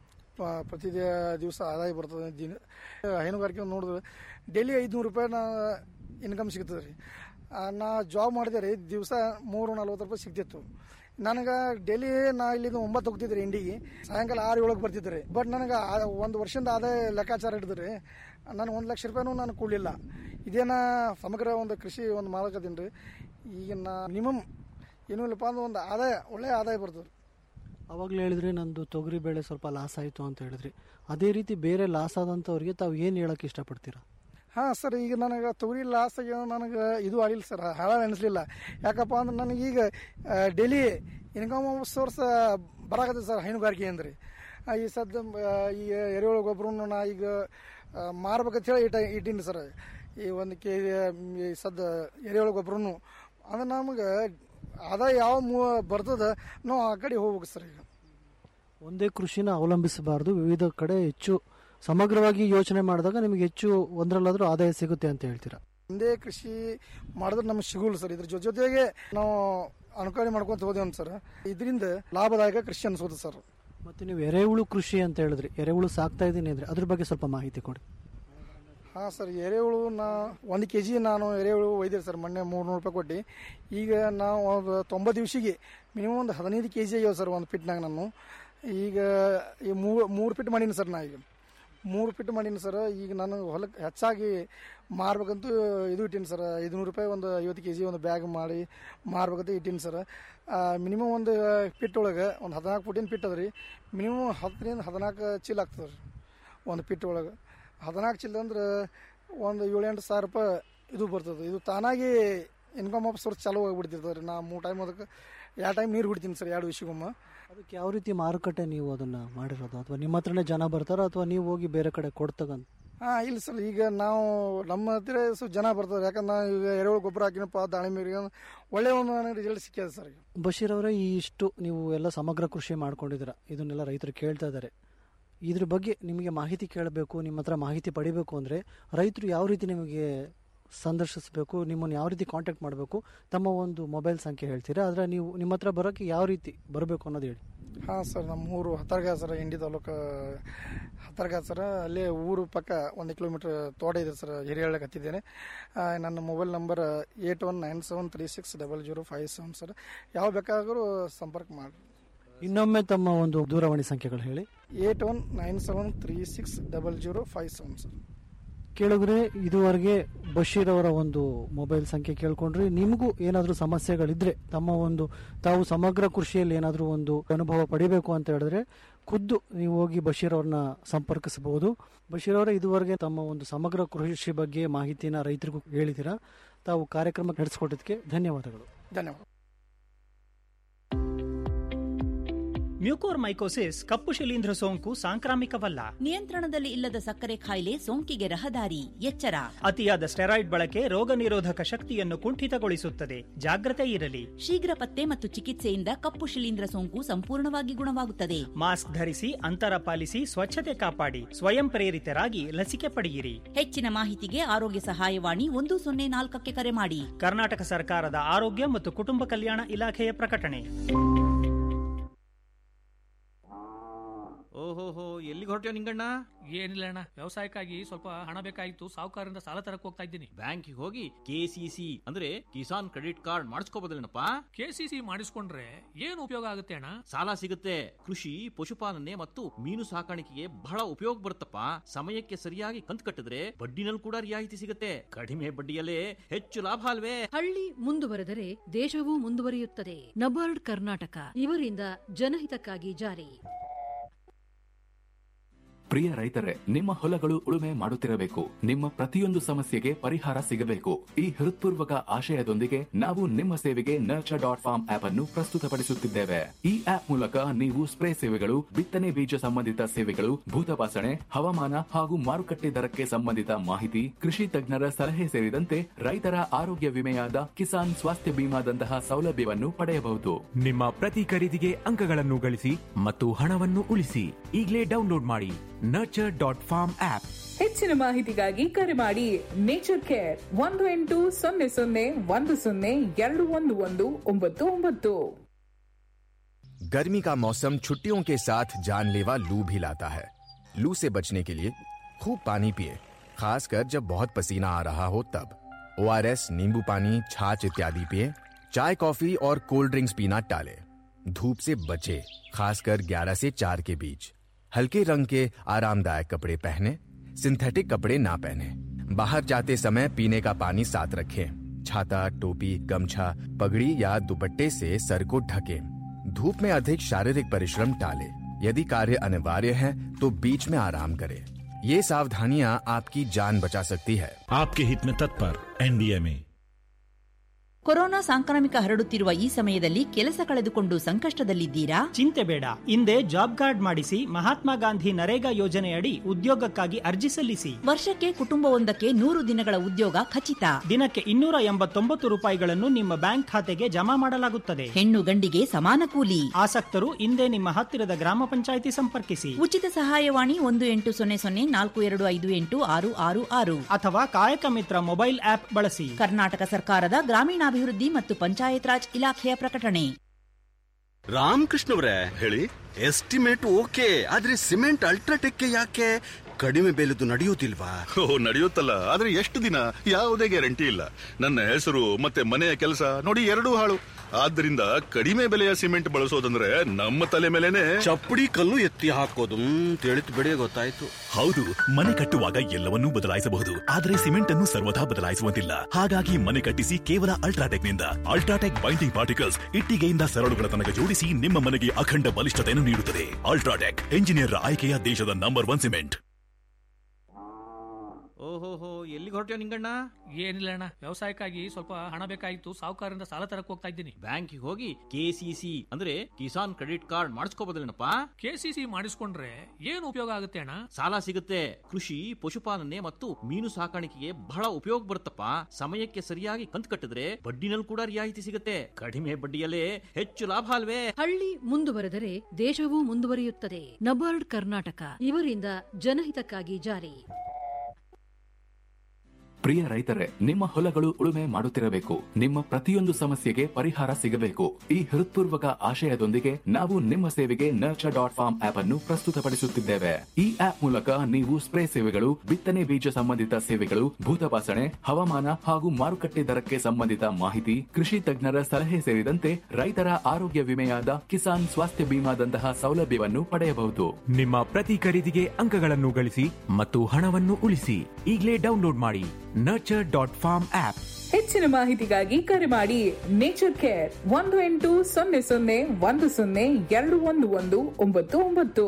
ಪ- ಪ್ರತಿ ದಿವಸ ಆದಾಯ ಬರ್ತದೆ ದಿನ ಹೈನುಗಾರಿಕೆ ನೋಡಿದ್ರೆ ಡೈಲಿ ಐದುನೂರು ರೂಪಾಯಿ ನಾ ಇನ್ಕಮ್ ಸಿಗ್ತದೆ ರೀ ಆ, ನಾ ಜಾಬ್ ಮಾಡಿದೆ ರೀ ದಿವಸ ಮೂರು ನಲ್ವತ್ತು ರೂಪಾಯಿ ಸಿಗ್ತಿತ್ತು ನನಗೆ ಡೈಲಿ ನಾ ಇಲ್ಲಿಂದ ಒಂಬತ್ತು ಹೋಗ್ತಿದ್ರಿ ಇಂಡಿಗೆ ಸಾಯಂಕಾಲ ಆರು ಏಳಕ್ಕೆ ಬರ್ತಿದ್ರಿ ಬಟ್ ನನಗೆ ಆ- ಒಂದು ವರ್ಷದಿಂದ ಆದಾಯ ಲೆಕ್ಕಾಚಾರ ಹಿಡಿದ್ರಿ ನಾನು ಒಂದು ಲಕ್ಷ ರೂಪಾಯಿನೂ ನಾನು ಕೊಡಲಿಲ್ಲ ಇದೇನ ಸಮಗ್ರ ಒಂದು ಕೃಷಿ ಒಂದು ಮಾಡಕತ್ತೀನಿ ರೀ ಈಗ ನಾ ಮಿನಿಮಮ್ ಏನೂ ಇಲ್ಲಪ್ಪ ಅಂದ್ರೆ ಒಂದು ಆದಾಯ ಒಳ್ಳೆಯ ಆದಾಯ ಬರ್ತದೆ ಅವಾಗಲೇ ಹೇಳಿದ್ರಿ ನಂದು ತೊಗರಿ ಬೆಳೆ ಸ್ವಲ್ಪ ಲಾಸ್ ಆಯಿತು ಅಂತ ಹೇಳಿದ್ರಿ ಅದೇ ರೀತಿ ಬೇರೆ ಲಾಸ್ ಆದಂಥವ್ರಿಗೆ ತಾವು ಏನು ಹೇಳಕ್ಕೆ ಇಷ್ಟಪಡ್ತೀರಾ ಹಾಂ ಸರ್ ಈಗ ನನಗೆ ತೊಗರಿ ಲಾಸ್ ಆಗ್ಯಾವ ನನಗೆ ಇದು ಆಗಿಲ್ಲ ಸರ್ ಹಾಳ ಅನಿಸ್ಲಿಲ್ಲ ಯಾಕಪ್ಪ ಅಂದ್ರೆ ನನಗೀಗ ಡೈಲಿ ಇನ್ಕಮ್ ಸೋರ್ಸ್ ಬರಾಕತ್ತೆ ಸರ್ ಹೈನುಗಾರಿಕೆ ಅಂದ್ರೆ ಆ, ಈ ಸದ್ದ ಆ, ಈ ಎರೆಹುಳ ಗೊಬ್ಬರನ್ನು ನಾ ಈಗ ಆ, ಮಾರ್ಬೇಕಂತ ಹೇಳಿ ಇಟ್ಟ ಇಟ್ಟೀನಿ ಸರ್ ಈ ಒಂದು ಕೆ ಈ ಸದ್ದ ಎರೆಹುಳ ಗೊಬ್ಬರನು ಅಂದ್ರೆ ನಮಗೆ ಆದಾಯ ಯಾವ ಮೂ ಬರ್ತದ ನಾವು ಆ ಕಡೆ ಹೋಗ್ಬೇಕು ಸರ್ ಈಗ ಒಂದೇ ಕೃಷಿನ ಅವಲಂಬಿಸಬಾರದು ವಿವಿಧ ಕಡೆ ಹೆಚ್ಚು ಸಮಗ್ರವಾಗಿ ಯೋಚನೆ ಮಾಡಿದಾಗ ನಿಮಗೆ ಹೆಚ್ಚು ಒಂದರಲ್ಲಾದ್ರೂ ಆದಾಯ ಸಿಗುತ್ತೆ ಅಂತ ಹೇಳ್ತೀರಾ ಒಂದೇ ಕೃಷಿ ಮಾಡಿದ್ರೆ ನಮ್ಗೆ ಸಿಗುಲ್ಲ ಸರ್ ಇದ್ರ ಜೊತೆ ಜೊತೆಗೆ ನಾವು ಅನುಕರಣೆ ಮಾಡ್ಕೊಂತ ಹೋದೇವ್ ಸರ್ ಇದರಿಂದ ಲಾಭದಾಯಕ ಕೃಷಿ ಅನ್ಸೋದು ಸರ್ ಮತ್ತೆ ನೀವು ಎರೆಹುಳು ಕೃಷಿ ಅಂತ ಹೇಳಿದ್ರಿ ಎರೆಹುಳು ಸಾಕ್ತಾ ಇದ್ದೀನಿ ಅಂದ್ರೆ ಅದ್ರ ಬಗ್ಗೆ ಸ್ವಲ್ಪ ಮಾಹಿತಿ ಕೊಡಿ ಹಾಂ ಸರ್ ಎರೆಹುಳು ನಾ ಒಂದು ಕೆ ಜಿ ನಾನು ಎರೆಹುಳು ಒಯ್ದಿರಿ ಸರ್ ಮೊನ್ನೆ ಮೂರ್ನೂರು ರೂಪಾಯಿ ಕೊಟ್ಟು ಈಗ ನಾವು ಒಂದು ತೊಂಬತ್ತು ದಿವಸಿಗೆ ಮಿನಿಮಮ್ ಒಂದು ಹದಿನೈದು ಕೆ ಜಿ ಆಗ್ಯಾವ ಸರ್ ಒಂದು ಪಿಟ್ನಾಗ ನಾನು ಈಗ ಈ ಮೂರು ಮೂರು ಪಿಟ್ ಮಾಡೀನಿ ಸರ್ ನಾ ಈಗ ಮೂರು ಫಿಟ್ ಮಾಡೀನಿ ಸರ್ ಈಗ ನಾನು ಹೊಲಕ್ಕೆ ಹೆಚ್ಚಾಗಿ ಮಾರ್ಬೇಕಂತೂ ಇದು ಇಟ್ಟೀನಿ ಸರ್ ಐದುನೂರು ರೂಪಾಯಿ ಒಂದು ಐವತ್ತು ಕೆ ಜಿ ಒಂದು ಬ್ಯಾಗ್ ಮಾಡಿ ಮಾರ್ಬೇಕಂತ ಇಟ್ಟೀನಿ ಸರ್ ಮಿನಿಮಮ್ ಒಂದು ಪಿಟ್ ಒಳಗೆ ಒಂದು ಹದಿನಾಲ್ಕು ಫುಟಿನ ಪಿಟ್ ಅದ ರೀ ಮಿನಿಮಮ್ ಹತ್ತರಿಂದ ಹದಿನಾಲ್ಕು ಚೀಲ ಆಗ್ತದೆ ರೀ ಒಂದು ಪಿಟ್ ಒಳಗೆ ಹದಿನಾಲ್ಕು ಚೀಲ ಅಂದ್ರೆ ಒಂದು ಏಳು ಎಂಟು ಸಾವಿರ ರೂಪಾಯಿ ಇದು ಬರ್ತದೆ ಇದು ತಾನಾಗಿ ಇನ್ಕಮ್ ಆಫ್ ಸೋರ್ಸ್ ಚಾಲೂ ಆಗಿಬಿಡ್ತಿರ್ತದೆ ರೀ ನಾ ಮೂರು ಟೈಮ್ ಅದಕ್ಕೆ ಎರಡು ಟೈಮ್ ನೀರು ಬಿಡ್ತೀನಿ ಸರ್ ಎರಡು ವಿಷಯಕ್ಕೊಮ್ಮ ಅದಕ್ಕೆ ಯಾವ ರೀತಿ ಮಾರುಕಟ್ಟೆ ನೀವು ಅದನ್ನ ಮಾಡಿರೋದು ಅಥವಾ ನಿಮ್ಮ ಹತ್ರನೇ ಜನ ಬರ್ತಾರೋ ಅಥವಾ ನೀವು ಹೋಗಿ ಬೇರೆ ಕಡೆ ಕೊಡ್ತಗಂತ ಹಾಂ ಇಲ್ಲ ಸರ್ ಈಗ ನಾವು ನಮ್ಮ ಹತ್ತಿರ ಸ್ವಲ್ಪ ಜನ ಬರ್ತಾರೆ ಯಾಕಂದ್ರೆ ನಾವು ಈಗ ಎರೆಹುಳು ಗೊಬ್ಬರ ಹಾಕಿನಪ್ಪ ದಾಳಿಂಬೆಗೆ ಒಳ್ಳೆ ಒಂದು ನನಗೆ ರಿಸಲ್ಟ್ ಸಿಕ್ಕಿದೆ ಸರ್ ಈಗ ಬಶೀರ್ ಅವರೇ ಈ ಇಷ್ಟು ನೀವು ಎಲ್ಲ ಸಮಗ್ರ ಕೃಷಿ ಮಾಡ್ಕೊಂಡಿದ್ದೀರ ಇದನ್ನೆಲ್ಲ ರೈತರು ಕೇಳ್ತಾ ಇದ್ದಾರೆ ಇದ್ರ ಬಗ್ಗೆ ನಿಮಗೆ ಮಾಹಿತಿ ಕೇಳಬೇಕು ನಿಮ್ಮ ಹತ್ರ ಮಾಹಿತಿ ಪಡಿಬೇಕು ಅಂದರೆ ರೈತರು ಯಾವ ರೀತಿ ನಿಮಗೆ ಸಂದರ್ಶಿಸಬೇಕು ನಿಮ್ಮನ್ನು ಯಾವ ರೀತಿ ಕಾಂಟ್ಯಾಕ್ಟ್ ಮಾಡಬೇಕು ತಮ್ಮ ಒಂದು ಮೊಬೈಲ್ ಸಂಖ್ಯೆ ಹೇಳ್ತೀರಾ ಆದರೆ ನೀವು ನಿಮ್ಮ ಹತ್ರ ಬರೋಕ್ಕೆ ಯಾವ ರೀತಿ ಬರಬೇಕು ಅನ್ನೋದು ಹೇಳಿ ಹಾಂ ಸರ್ ನಮ್ಮ ಊರು ಹತ್ತರ್ಗ ಸರ್ ಇಂಡಿ ತಾಲೂಕು ಹತ್ತರ್ಗ ಸರ್ ಅಲ್ಲೇ ಊರು ಪಕ್ಕ ಒಂದು ಕಿಲೋಮೀಟ್ರ್ ತೋಟ ಇದೆ ಸರ್ ಹಿರಿಯಳ್ಳಕ್ಕೆ ಹತ್ತಿದ್ದೇನೆ ಆ, ನನ್ನ mobile number eight one nine seven three six double zero five seven sir ಯಾವ ಬೇಕಾದರೂ ಸಂಪರ್ಕ ಮಾಡಿ ಇನ್ನೊಮ್ಮೆ ತಮ್ಮ ಒಂದು ದೂರವಾಣಿ ಸಂಖ್ಯೆಗಳು ಹೇಳಿ eight one nine seven three six double zero five seven sir ಕೇಳಿದ್ರೆ ಇದುವರೆಗೆ ಬಶೀರ್ ಅವರ ಒಂದು ಮೊಬೈಲ್ ಸಂಖ್ಯೆ ಕೇಳ್ಕೊಂಡ್ರಿ ನಿಮಗೂ ಏನಾದರೂ ಸಮಸ್ಯೆಗಳಿದ್ರೆ ತಮ್ಮ ಒಂದು ತಾವು ಸಮಗ್ರ ಕೃಷಿಯಲ್ಲಿ ಏನಾದರೂ ಒಂದು ಅನುಭವ ಪಡಿಬೇಕು ಅಂತ ಹೇಳಿದ್ರೆ ಖುದ್ದು ನೀವು ಹೋಗಿ ಬಶೀರ್ ಅವ್ರನ್ನ ಸಂಪರ್ಕಿಸಬಹುದು ಬಶೀರ್ ಅವರೇ ಇದುವರೆಗೆ ತಮ್ಮ ಒಂದು ಸಮಗ್ರ ಕೃಷಿ ಬಗ್ಗೆ ಮಾಹಿತಿನ ರೈತರಿಗೂ ಹೇಳಿದ್ದೀರಾ ತಾವು ಕಾರ್ಯಕ್ರಮ ನಡೆಸಿಕೊಟ್ಟಿದ್ದಕ್ಕೆ ಧನ್ಯವಾದಗಳು ಧನ್ಯವಾದ ಮ್ಯೂಕೋರ್ ಮೈಕೋಸಿಸ್ ಕಪ್ಪು ಶಿಲೀಂಧ್ರ ಸೋಂಕು ಸಾಂಕ್ರಾಮಿಕವಲ್ಲ ನಿಯಂತ್ರಣದಲ್ಲಿ ಇಲ್ಲದ ಸಕ್ಕರೆ ಕಾಯಿಲೆ ಸೋಂಕಿಗೆ ರಹದಾರಿ ಎಚ್ಚರ ಅತಿಯಾದ ಸ್ಟೆರಾಯ್ಡ್ ಬಳಕೆ ರೋಗ ನಿರೋಧಕ ಶಕ್ತಿಯನ್ನು ಕುಂಠಿತಗೊಳಿಸುತ್ತದೆ ಜಾಗ್ರತೆ ಇರಲಿ ಶೀಘ್ರ ಪತ್ತೆ ಮತ್ತು ಚಿಕಿತ್ಸೆಯಿಂದ ಕಪ್ಪು ಶಿಲೀಂಧ್ರ ಸೋಂಕು ಸಂಪೂರ್ಣವಾಗಿ ಗುಣವಾಗುತ್ತದೆ ಮಾಸ್ಕ್ ಧರಿಸಿ ಅಂತರ ಪಾಲಿಸಿ ಸ್ವಚ್ಛತೆ ಕಾಪಾಡಿ ಸ್ವಯಂ ಪ್ರೇರಿತರಾಗಿ ಲಸಿಕೆ ಪಡೆಯಿರಿ ಹೆಚ್ಚಿನ ಮಾಹಿತಿಗೆ ಆರೋಗ್ಯ ಸಹಾಯವಾಣಿ ಒಂದು ಸೊನ್ನೆ ನಾಲ್ಕಕ್ಕೆ ಕರೆ ಮಾಡಿ ಕರ್ನಾಟಕ ಸರ್ಕಾರದ ಆರೋಗ್ಯ ಮತ್ತು ಕುಟುಂಬ ಕಲ್ಯಾಣ ಇಲಾಖೆಯ ಪ್ರಕಟಣೆ ಓಹೋಹೋ ಎಲ್ಲಿಗೆ ಹೊರಟ್ಯೋ ನಿಂಗಣ್ಣ ಏನಿಲ್ಲ ಅಣ್ಣ ವ್ಯವಸಾಯಕ್ಕಾಗಿ ಸ್ವಲ್ಪ ಹಣ ಬೇಕಾಗಿತ್ತು ಸಾಹುಕಾರರಿಂದ ಸಾಲ ತರಕ್ ಹೋಗ್ತಾ ಇದ್ದೀನಿ ಬ್ಯಾಂಕಿಗೆ ಹೋಗಿ ಕೆಸಿಸಿ ಅಂದ್ರೆ ಕಿಸಾನ್ ಕ್ರೆಡಿಟ್ ಕಾರ್ಡ್ ಮಾಡಿಸ್ಕೋಬೋದಲ್ಲೇನಪ್ಪ ಕೆಸಿಸಿ ಮಾಡಿಸ್ಕೊಂಡ್ರೆ ಏನು ಉಪಯೋಗ ಆಗುತ್ತೆ ಅಣ್ಣ ಸಾಲ ಸಿಗುತ್ತೆ ಕೃಷಿ ಪಶುಪಾಲನೆ ಮತ್ತು ಮೀನು ಸಾಕಾಣಿಕೆಗೆ ಬಹಳ ಉಪಯೋಗ ಬರುತ್ತಪ್ಪ ಸಮಯಕ್ಕೆ ಸರಿಯಾಗಿ ಕಂತು ಕಟ್ಟಿದ್ರೆ ಬಡ್ಡಿನಲ್ಲಿ ಕೂಡ ರಿಯಾಯಿತಿ ಸಿಗುತ್ತೆ ಕಡಿಮೆ ಬಡ್ಡಿಯಲ್ಲೇ ಹೆಚ್ಚು ಲಾಭ ಅಲ್ವೇ ಹಳ್ಳಿ ಮುಂದುವರೆದರೆ ದೇಶವೂ ಮುಂದುವರಿಯುತ್ತದೆ ನಬಾರ್ಡ್ ಕರ್ನಾಟಕ ಇವರಿಂದ ಜನಹಿತಕ್ಕಾಗಿ ಜಾರಿ ಪ್ರಿಯ ರೈತರೇ ನಿಮ್ಮ ಹೊಲಗಳು ಉಳುಮೆ ಮಾಡುತ್ತಿರಬೇಕು ನಿಮ್ಮ ಪ್ರತಿಯೊಂದು ಸಮಸ್ಯೆಗೆ ಪರಿಹಾರ ಸಿಗಬೇಕು ಈ ಹೃತ್ಪೂರ್ವಕ ಆಶಯದೊಂದಿಗೆ ನಾವು ನಿಮ್ಮ ಸೇವೆಗೆ ನರ್ಚರ್ ಡಾಟ್ ಫಾರ್ಮ್ ಆಪ್ ಅನ್ನು ಪ್ರಸ್ತುತಪಡಿಸುತ್ತಿದ್ದೇವೆ ಈ ಆಪ್ ಮೂಲಕ ನೀವು ಸ್ಪ್ರೇ ಸೇವೆಗಳು ಬಿತ್ತನೆ ಬೀಜ ಸಂಬಂಧಿತ ಸೇವೆಗಳು ಭೂತಪಾಸಣೆ ಹವಾಮಾನ ಹಾಗೂ ಮಾರುಕಟ್ಟೆ ದರಕ್ಕೆ ಸಂಬಂಧಿತ ಮಾಹಿತಿ ಕೃಷಿ ತಜ್ಞರ ಸಲಹೆ ಸೇರಿದಂತೆ ರೈತರ ಆರೋಗ್ಯ ವಿಮೆಯಾದ ಕಿಸಾನ್ ಸ್ವಾಸ್ಥ್ಯ ಬಿಮಾದಂತಹ ಸೌಲಭ್ಯವನ್ನು ಪಡೆಯಬಹುದು ನಿಮ್ಮ ಪ್ರತಿ ಖರೀದಿಗೆ ಅಂಕಗಳನ್ನು ಗಳಿಸಿ ಮತ್ತು ಹಣವನ್ನು ಉಳಿಸಿ ಈಗಲೇ ಡೌನ್ಲೋಡ್ ಮಾಡಿ ನರ್ಚರ್ ಡಾಟ್ ಫಾರ್ಮ್ ಆಪ್ ಹೆಚ್ಚಿನ ಮಾಹಿತಿಗಾಗಿ ಕರೆ ಮಾಡಿ ನೇಚರ್ ಕೇರ್ ಒಂದು ಎಂಟು ಸೊನ್ನೆ ಸೊನ್ನೆ ಒಂದು ಸೊನ್ನೆ ಎರಡು ಒಂದು ಒಂದು ಒಂಬತ್ತು ಒಂಬತ್ತು गर्मी का मौसम छुट्टियों के साथ जानलेवा लू भी लाता है लू से बचने के लिए खूब पानी पिए खासकर जब बहुत पसीना आ रहा हो तब ओ नींबू पानी छाछ इत्यादि पिए चाय कॉफी और कोल्ड ड्रिंक्स पीना टाले धूप से बचे खासकर 11 से 4 के बीच हल्के रंग के आरामदायक कपड़े पहने सिंथेटिक कपड़े ना पहने बाहर जाते समय पीने का पानी साथ रखें छाता टोपी गमछा पगड़ी या दुपट्टे से सर को ढकें धूप में अधिक शारीरिक परिश्रम टालें यदि कार्य अनिवार्य है तो बीच में आराम करें ये सावधानियां आपकी जान बचा सकती है आपके हित में तत्पर एनडीएमए ಕೊರೋನಾ ಸಾಂಕ್ರಾಮಿಕ ಹರಡುತ್ತಿರುವ ಈ ಸಮಯದಲ್ಲಿ ಕೆಲಸ ಕಳೆದುಕೊಂಡು ಸಂಕಷ್ಟದಲ್ಲಿದ್ದೀರಾ ಚಿಂತೆ ಬೇಡ ಹಿಂದೆ ಜಾಬ್ ಕಾರ್ಡ್ ಮಾಡಿಸಿ ಮಹಾತ್ಮ ಗಾಂಧಿ ನರೇಗಾ ಯೋಜನೆಯಡಿ ಉದ್ಯೋಗಕ್ಕಾಗಿ ಅರ್ಜಿ ಸಲ್ಲಿಸಿ ವರ್ಷಕ್ಕೆ ಕುಟುಂಬವೊಂದಕ್ಕೆ ನೂರು ದಿನಗಳ ಉದ್ಯೋಗ ಖಚಿತ ದಿನಕ್ಕೆ ಇನ್ನೂರ ಎಂಬತ್ತೊಂಬತ್ತು ರೂಪಾಯಿಗಳನ್ನು ನಿಮ್ಮ ಬ್ಯಾಂಕ್ ಖಾತೆಗೆ ಜಮಾ ಮಾಡಲಾಗುತ್ತದೆ ಹೆಣ್ಣು ಗಂಡಿಗೆ ಸಮಾನ ಕೂಲಿ ಆಸಕ್ತರು ಹಿಂದೆ ನಿಮ್ಮ ಹತ್ತಿರದ ಗ್ರಾಮ ಪಂಚಾಯಿತಿ ಸಂಪರ್ಕಿಸಿ ಉಚಿತ ಸಹಾಯವಾಣಿ ಒಂದು ಎಂಟು ಸೊನ್ನೆ ಸೊನ್ನೆ ನಾಲ್ಕು ಎರಡು ಐದು ಎಂಟು ಆರು ಆರು ಆರು ಅಥವಾ ಕಾಯಕ ಮಿತ್ರ ಮೊಬೈಲ್ ಆಪ್ ಬಳಸಿ ಕರ್ನಾಟಕ ಸರ್ಕಾರದ ಗ್ರಾಮೀಣಾಭಿವೃದ್ಧಿ ಮತ್ತು ಪಂಚಾಯತ್ ರಾಜ್ ಇಲಾಖೆಯ ಪ್ರಕಟಣೆ ರಾಮಕೃಷ್ಣ ಅವರೇ ಹೇಳಿ ಎಸ್ಟಿಮೇಟ್ ಓಕೆ ಆದ್ರೆ ಸಿಮೆಂಟ್ ಅಲ್ಟ್ರಾಟೆಕ್ ಯಾಕೆ ಕಡಿಮೆ ಬೆಲೆದು ನಡೆಯುವುದಿಲ್ವಾ ಓ ನಡೆಯುತ್ತಲ್ಲ ಆದ್ರೆ ಎಷ್ಟು ದಿನ ಯಾವುದೇ ಗ್ಯಾರಂಟಿ ಇಲ್ಲ ನನ್ನ ಹೆಸರು ಮತ್ತೆ ಮನೆಯ ಕೆಲಸ ನೋಡಿ ಎರಡೂ ಹಾಳು ಆದ್ದರಿಂದ ಕಡಿಮೆ ಬೆಲೆಯ ಸಿಮೆಂಟ್ ಬಳಸೋದಂದ್ರೆ ನಮ್ಮ ತಲೆ ಮೇಲೆನೆ ಚಪ್ಪಡಿ ಕಲ್ಲು ಎತ್ತಿ ಹಾಕೋದು ತಿಳಿತು ಬಿಡಿ ಗೊತ್ತಾಯ್ತು ಹೌದು ಮನೆ ಕಟ್ಟುವಾಗ ಎಲ್ಲವನ್ನೂ ಬದಲಾಯಿಸಬಹುದು ಆದರೆ ಸಿಮೆಂಟ್ ಅನ್ನು ಸರ್ವದಾ ಬದಲಾಯಿಸುವಂತಿಲ್ಲ ಹಾಗಾಗಿ ಮನೆ ಕಟ್ಟಿಸಿ ಕೇವಲ ಅಲ್ಟ್ರಾಟೆಕ್ ನಿಂದ ಅಲ್ಟ್ರಾಟೆಕ್ ಬೈಂಡಿಂಗ್ ಪಾರ್ಟಿಕಲ್ಸ್ ಇಟ್ಟಿಗೆಯಿಂದ ಸರಳುಗಳ ತನಕ ಜೋಡಿಸಿ ನಿಮ್ಮ ಮನೆಗೆ ಅಖಂಡ ಬಲಿಷ್ಠತೆಯನ್ನು ನೀಡುತ್ತದೆ ಅಲ್ಟ್ರಾಟೆಕ್ ಎಂಜಿನಿಯರ್ ಆಯ್ಕೆಯ ದೇಶದ ನಂಬರ್ ಒನ್ ಸಿಮೆಂಟ್ ಓಹೋಹೋ ಎಲ್ಲಿಗೆ ಹೊರಟ್ಯೋ ನಿಂಗಣ್ಣ ಏನಿಲ್ಲ ಅಣ್ಣ ವ್ಯವಸಾಯಕ್ಕಾಗಿ ಸ್ವಲ್ಪ ಹಣ ಬೇಕಾಗಿತ್ತು ಸಾಹುಕಾರರಿಂದ ಸಾಲ ತರಕ್ ಹೋಗ್ತಾ ಇದ್ದೀನಿ ಬ್ಯಾಂಕಿಗೆ ಹೋಗಿ ಕೆಸಿಸಿ ಅಂದ್ರೆ ಕಿಸಾನ್ ಕ್ರೆಡಿಟ್ ಕಾರ್ಡ್ ಮಾಡಿಸ್ಕೋಬೋದಲ್ಲೇನಪ್ಪ ಕೆಸಿಸಿ ಮಾಡಿಸ್ಕೊಂಡ್ರೆ ಏನು ಉಪಯೋಗ ಆಗುತ್ತೆ ಅಣ್ಣ ಸಾಲ ಸಿಗುತ್ತೆ ಕೃಷಿ ಪಶುಪಾಲನೆ ಮತ್ತು ಮೀನು ಸಾಕಾಣಿಕೆಗೆ ಬಹಳ ಉಪಯೋಗ ಬರುತ್ತಪ್ಪ ಸಮಯಕ್ಕೆ ಸರಿಯಾಗಿ ಕಂತು ಕಟ್ಟಿದ್ರೆ ಬಡ್ಡಿನಲ್ಲಿ ಕೂಡ ರಿಯಾಯಿತಿ ಸಿಗುತ್ತೆ ಕಡಿಮೆ ಬಡ್ಡಿಯಲ್ಲೇ ಹೆಚ್ಚು ಲಾಭ ಅಲ್ವೇ ಹಳ್ಳಿ ಮುಂದುವರೆದರೆ ದೇಶವೂ ಮುಂದುವರಿಯುತ್ತದೆ ನಬಾರ್ಡ್ ಕರ್ನಾಟಕ ಇವರಿಂದ ಜನಹಿತಕ್ಕಾಗಿ ಜಾರಿ ಪ್ರಿಯ ರೈತರೇ ನಿಮ್ಮ ಹೊಲಗಳು ಉಳುಮೆ ಮಾಡುತ್ತಿರಬೇಕು ನಿಮ್ಮ ಪ್ರತಿಯೊಂದು ಸಮಸ್ಯೆಗೆ ಪರಿಹಾರ ಸಿಗಬೇಕು ಈ ಹೃತ್ಪೂರ್ವಕ ಆಶಯದೊಂದಿಗೆ ನಾವು ನಿಮ್ಮ ಸೇವೆಗೆ ನರ್ಚರ್ ಡಾಟ್ ಫಾರ್ಮ್ ಆಪ್ ಅನ್ನು ಪ್ರಸ್ತುತಪಡಿಸುತ್ತಿದ್ದೇವೆ ಈ ಆಪ್ ಮೂಲಕ ನೀವು ಸ್ಪ್ರೇ ಸೇವೆಗಳು ಬಿತ್ತನೆ ಬೀಜ ಸಂಬಂಧಿತ ಸೇವೆಗಳು ಭೂತಪಾಸಣೆ ಹವಾಮಾನ ಹಾಗೂ ಮಾರುಕಟ್ಟೆ ದರಕ್ಕೆ ಸಂಬಂಧಿತ ಮಾಹಿತಿ ಕೃಷಿ ತಜ್ಞರ ಸಲಹೆ ಸೇರಿದಂತೆ ರೈತರ ಆರೋಗ್ಯ ವಿಮೆಯಾದ ಕಿಸಾನ್ ಸ್ವಾಸ್ಥ್ಯ ಬಿಮಾದಂತಹ ಸೌಲಭ್ಯವನ್ನು ಪಡೆಯಬಹುದು ನಿಮ್ಮ ಪ್ರತಿ ಖರೀದಿಗೆ ಅಂಕಗಳನ್ನು ಗಳಿಸಿ ಮತ್ತು ಹಣವನ್ನು ಉಳಿಸಿ ಈಗಲೇ ಡೌನ್ಲೋಡ್ ಮಾಡಿ ನರ್ಚರ್ ಡಾಟ್ ಫಾರ್ಮ್ ಆಪ್ ಹೆಚ್ಚಿನ ಮಾಹಿತಿಗಾಗಿ ಕರೆ ಮಾಡಿ ನೇಚರ್ ಕೇರ್ ಒಂದು ಎಂಟು ಸೊನ್ನೆ ಸೊನ್ನೆ ಒಂದು ಸೊನ್ನೆ ಎರಡು ಒಂದು ಒಂದು ಒಂಬತ್ತು ಒಂಬತ್ತು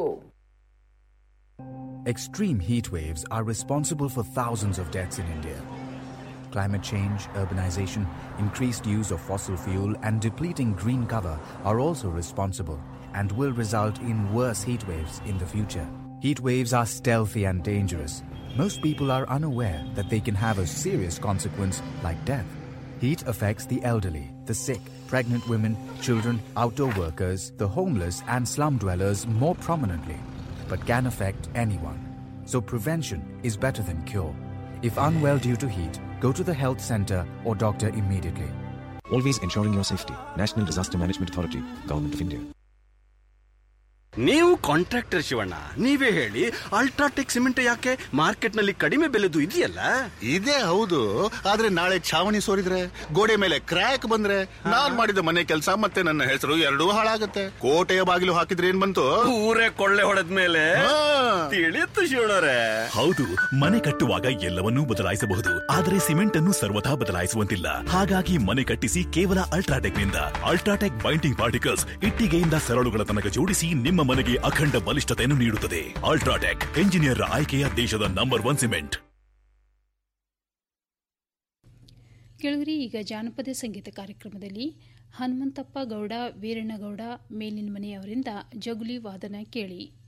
Extreme heat waves are responsible for thousands of deaths in India. Climate change, urbanization, increased use of fossil fuel, and depleting green cover are also responsible and will result in worse heat waves in the future. Heat waves are stealthy and dangerous. Most people are unaware that they can have a serious consequence like death. Heat affects the elderly, the sick, pregnant women, children, outdoor workers, the homeless, and slum dwellers more prominently, but can affect anyone. So prevention is better than cure. If unwell due to heat, go to the health center or doctor immediately. Always ensuring your safety. National Disaster Management Authority, Government of India. ನೀವು contractor Shivanna ನೀವೇ ಹೇಳಿ UltraTech cement ಯಾಕೆ market ನಲ್ಲಿ ಕಡಿಮೆ ಬೆಲೆದು ಇದೆಯಲ್ಲ ಇದೇ ಹೌದು ಆದ್ರೆ ನಾಳೆ ಛಾವಣಿ ಸೋರಿದ್ರೆ ಗೋಡೆ ಮೇಲೆ ಕ್ರ್ಯಾಕ್ ಬಂದ್ರೆ ನಾನ್ ಮಾಡಿದ ಮನೆ ಕೆಲಸ ಮತ್ತೆ ನನ್ನ ಹೆಸರು ಎರಡೂ ಹಾಳಾಗತ್ತೆ ಕೋಟೆಯ ಬಾಗಿಲು ಹಾಕಿದ್ರೆ ಏನ್ ಬಂತು ಊರೇ ಕೊಳ್ಳೆ ಹೊಡೆದ ಮೇಲೆ ತಿಳಿತು ಶಿವಣ್ಣರೇ ಹೌದು ಮನೆ ಕಟ್ಟುವಾಗ ಎಲ್ಲವನ್ನೂ ಬದಲಾಯಿಸಬಹುದು ಆದರೆ ಸಿಮೆಂಟ್ ಅನ್ನು ಸರ್ವಥಾ ಬದಲಾಯಿಸುವಂತಿಲ್ಲ ಹಾಗಾಗಿ ಮನೆ ಕಟ್ಟಿಸಿ ಕೇವಲ ಅಲ್ಟ್ರಾಟೆಕ್ ನಿಂದ ಅಲ್ಟ್ರಾಟೆಕ್ ಬೈಂಡಿಂಗ್ ಪಾರ್ಟಿಕಲ್ಸ್ ಇಟ್ಟಿಗೆಯಿಂದ ಸರಳುಗಳ ತನಕ ಜೋಡಿಸಿ ನಿಮ್ಮ ಮನೆಗೆ ಅಖಂಡ ಬಲಿಷ್ಠತೆಯನ್ನು ನೀಡುತ್ತದೆ ಅಲ್ಟ್ರಾಟೆಕ್ ಎಂಜಿನಿಯರ್ ಆಯ್ಕೆಯ ದೇಶದ ನಂಬರ್ ಒನ್ ಸಿಮೆಂಟ್ ಕೆಳಗರಿ ಈಗ ಜಾನಪದ ಸಂಗೀತ ಕಾರ್ಯಕ್ರಮದಲ್ಲಿ ಹನುಮಂತಪ್ಪ ಗೌಡ ವೀರಣ್ಣಗೌಡ ಮೇಲಿನ ಮನೆಯವರಿಂದ ಜಗುಲಿ ವಾದನ ಕೇಳಿ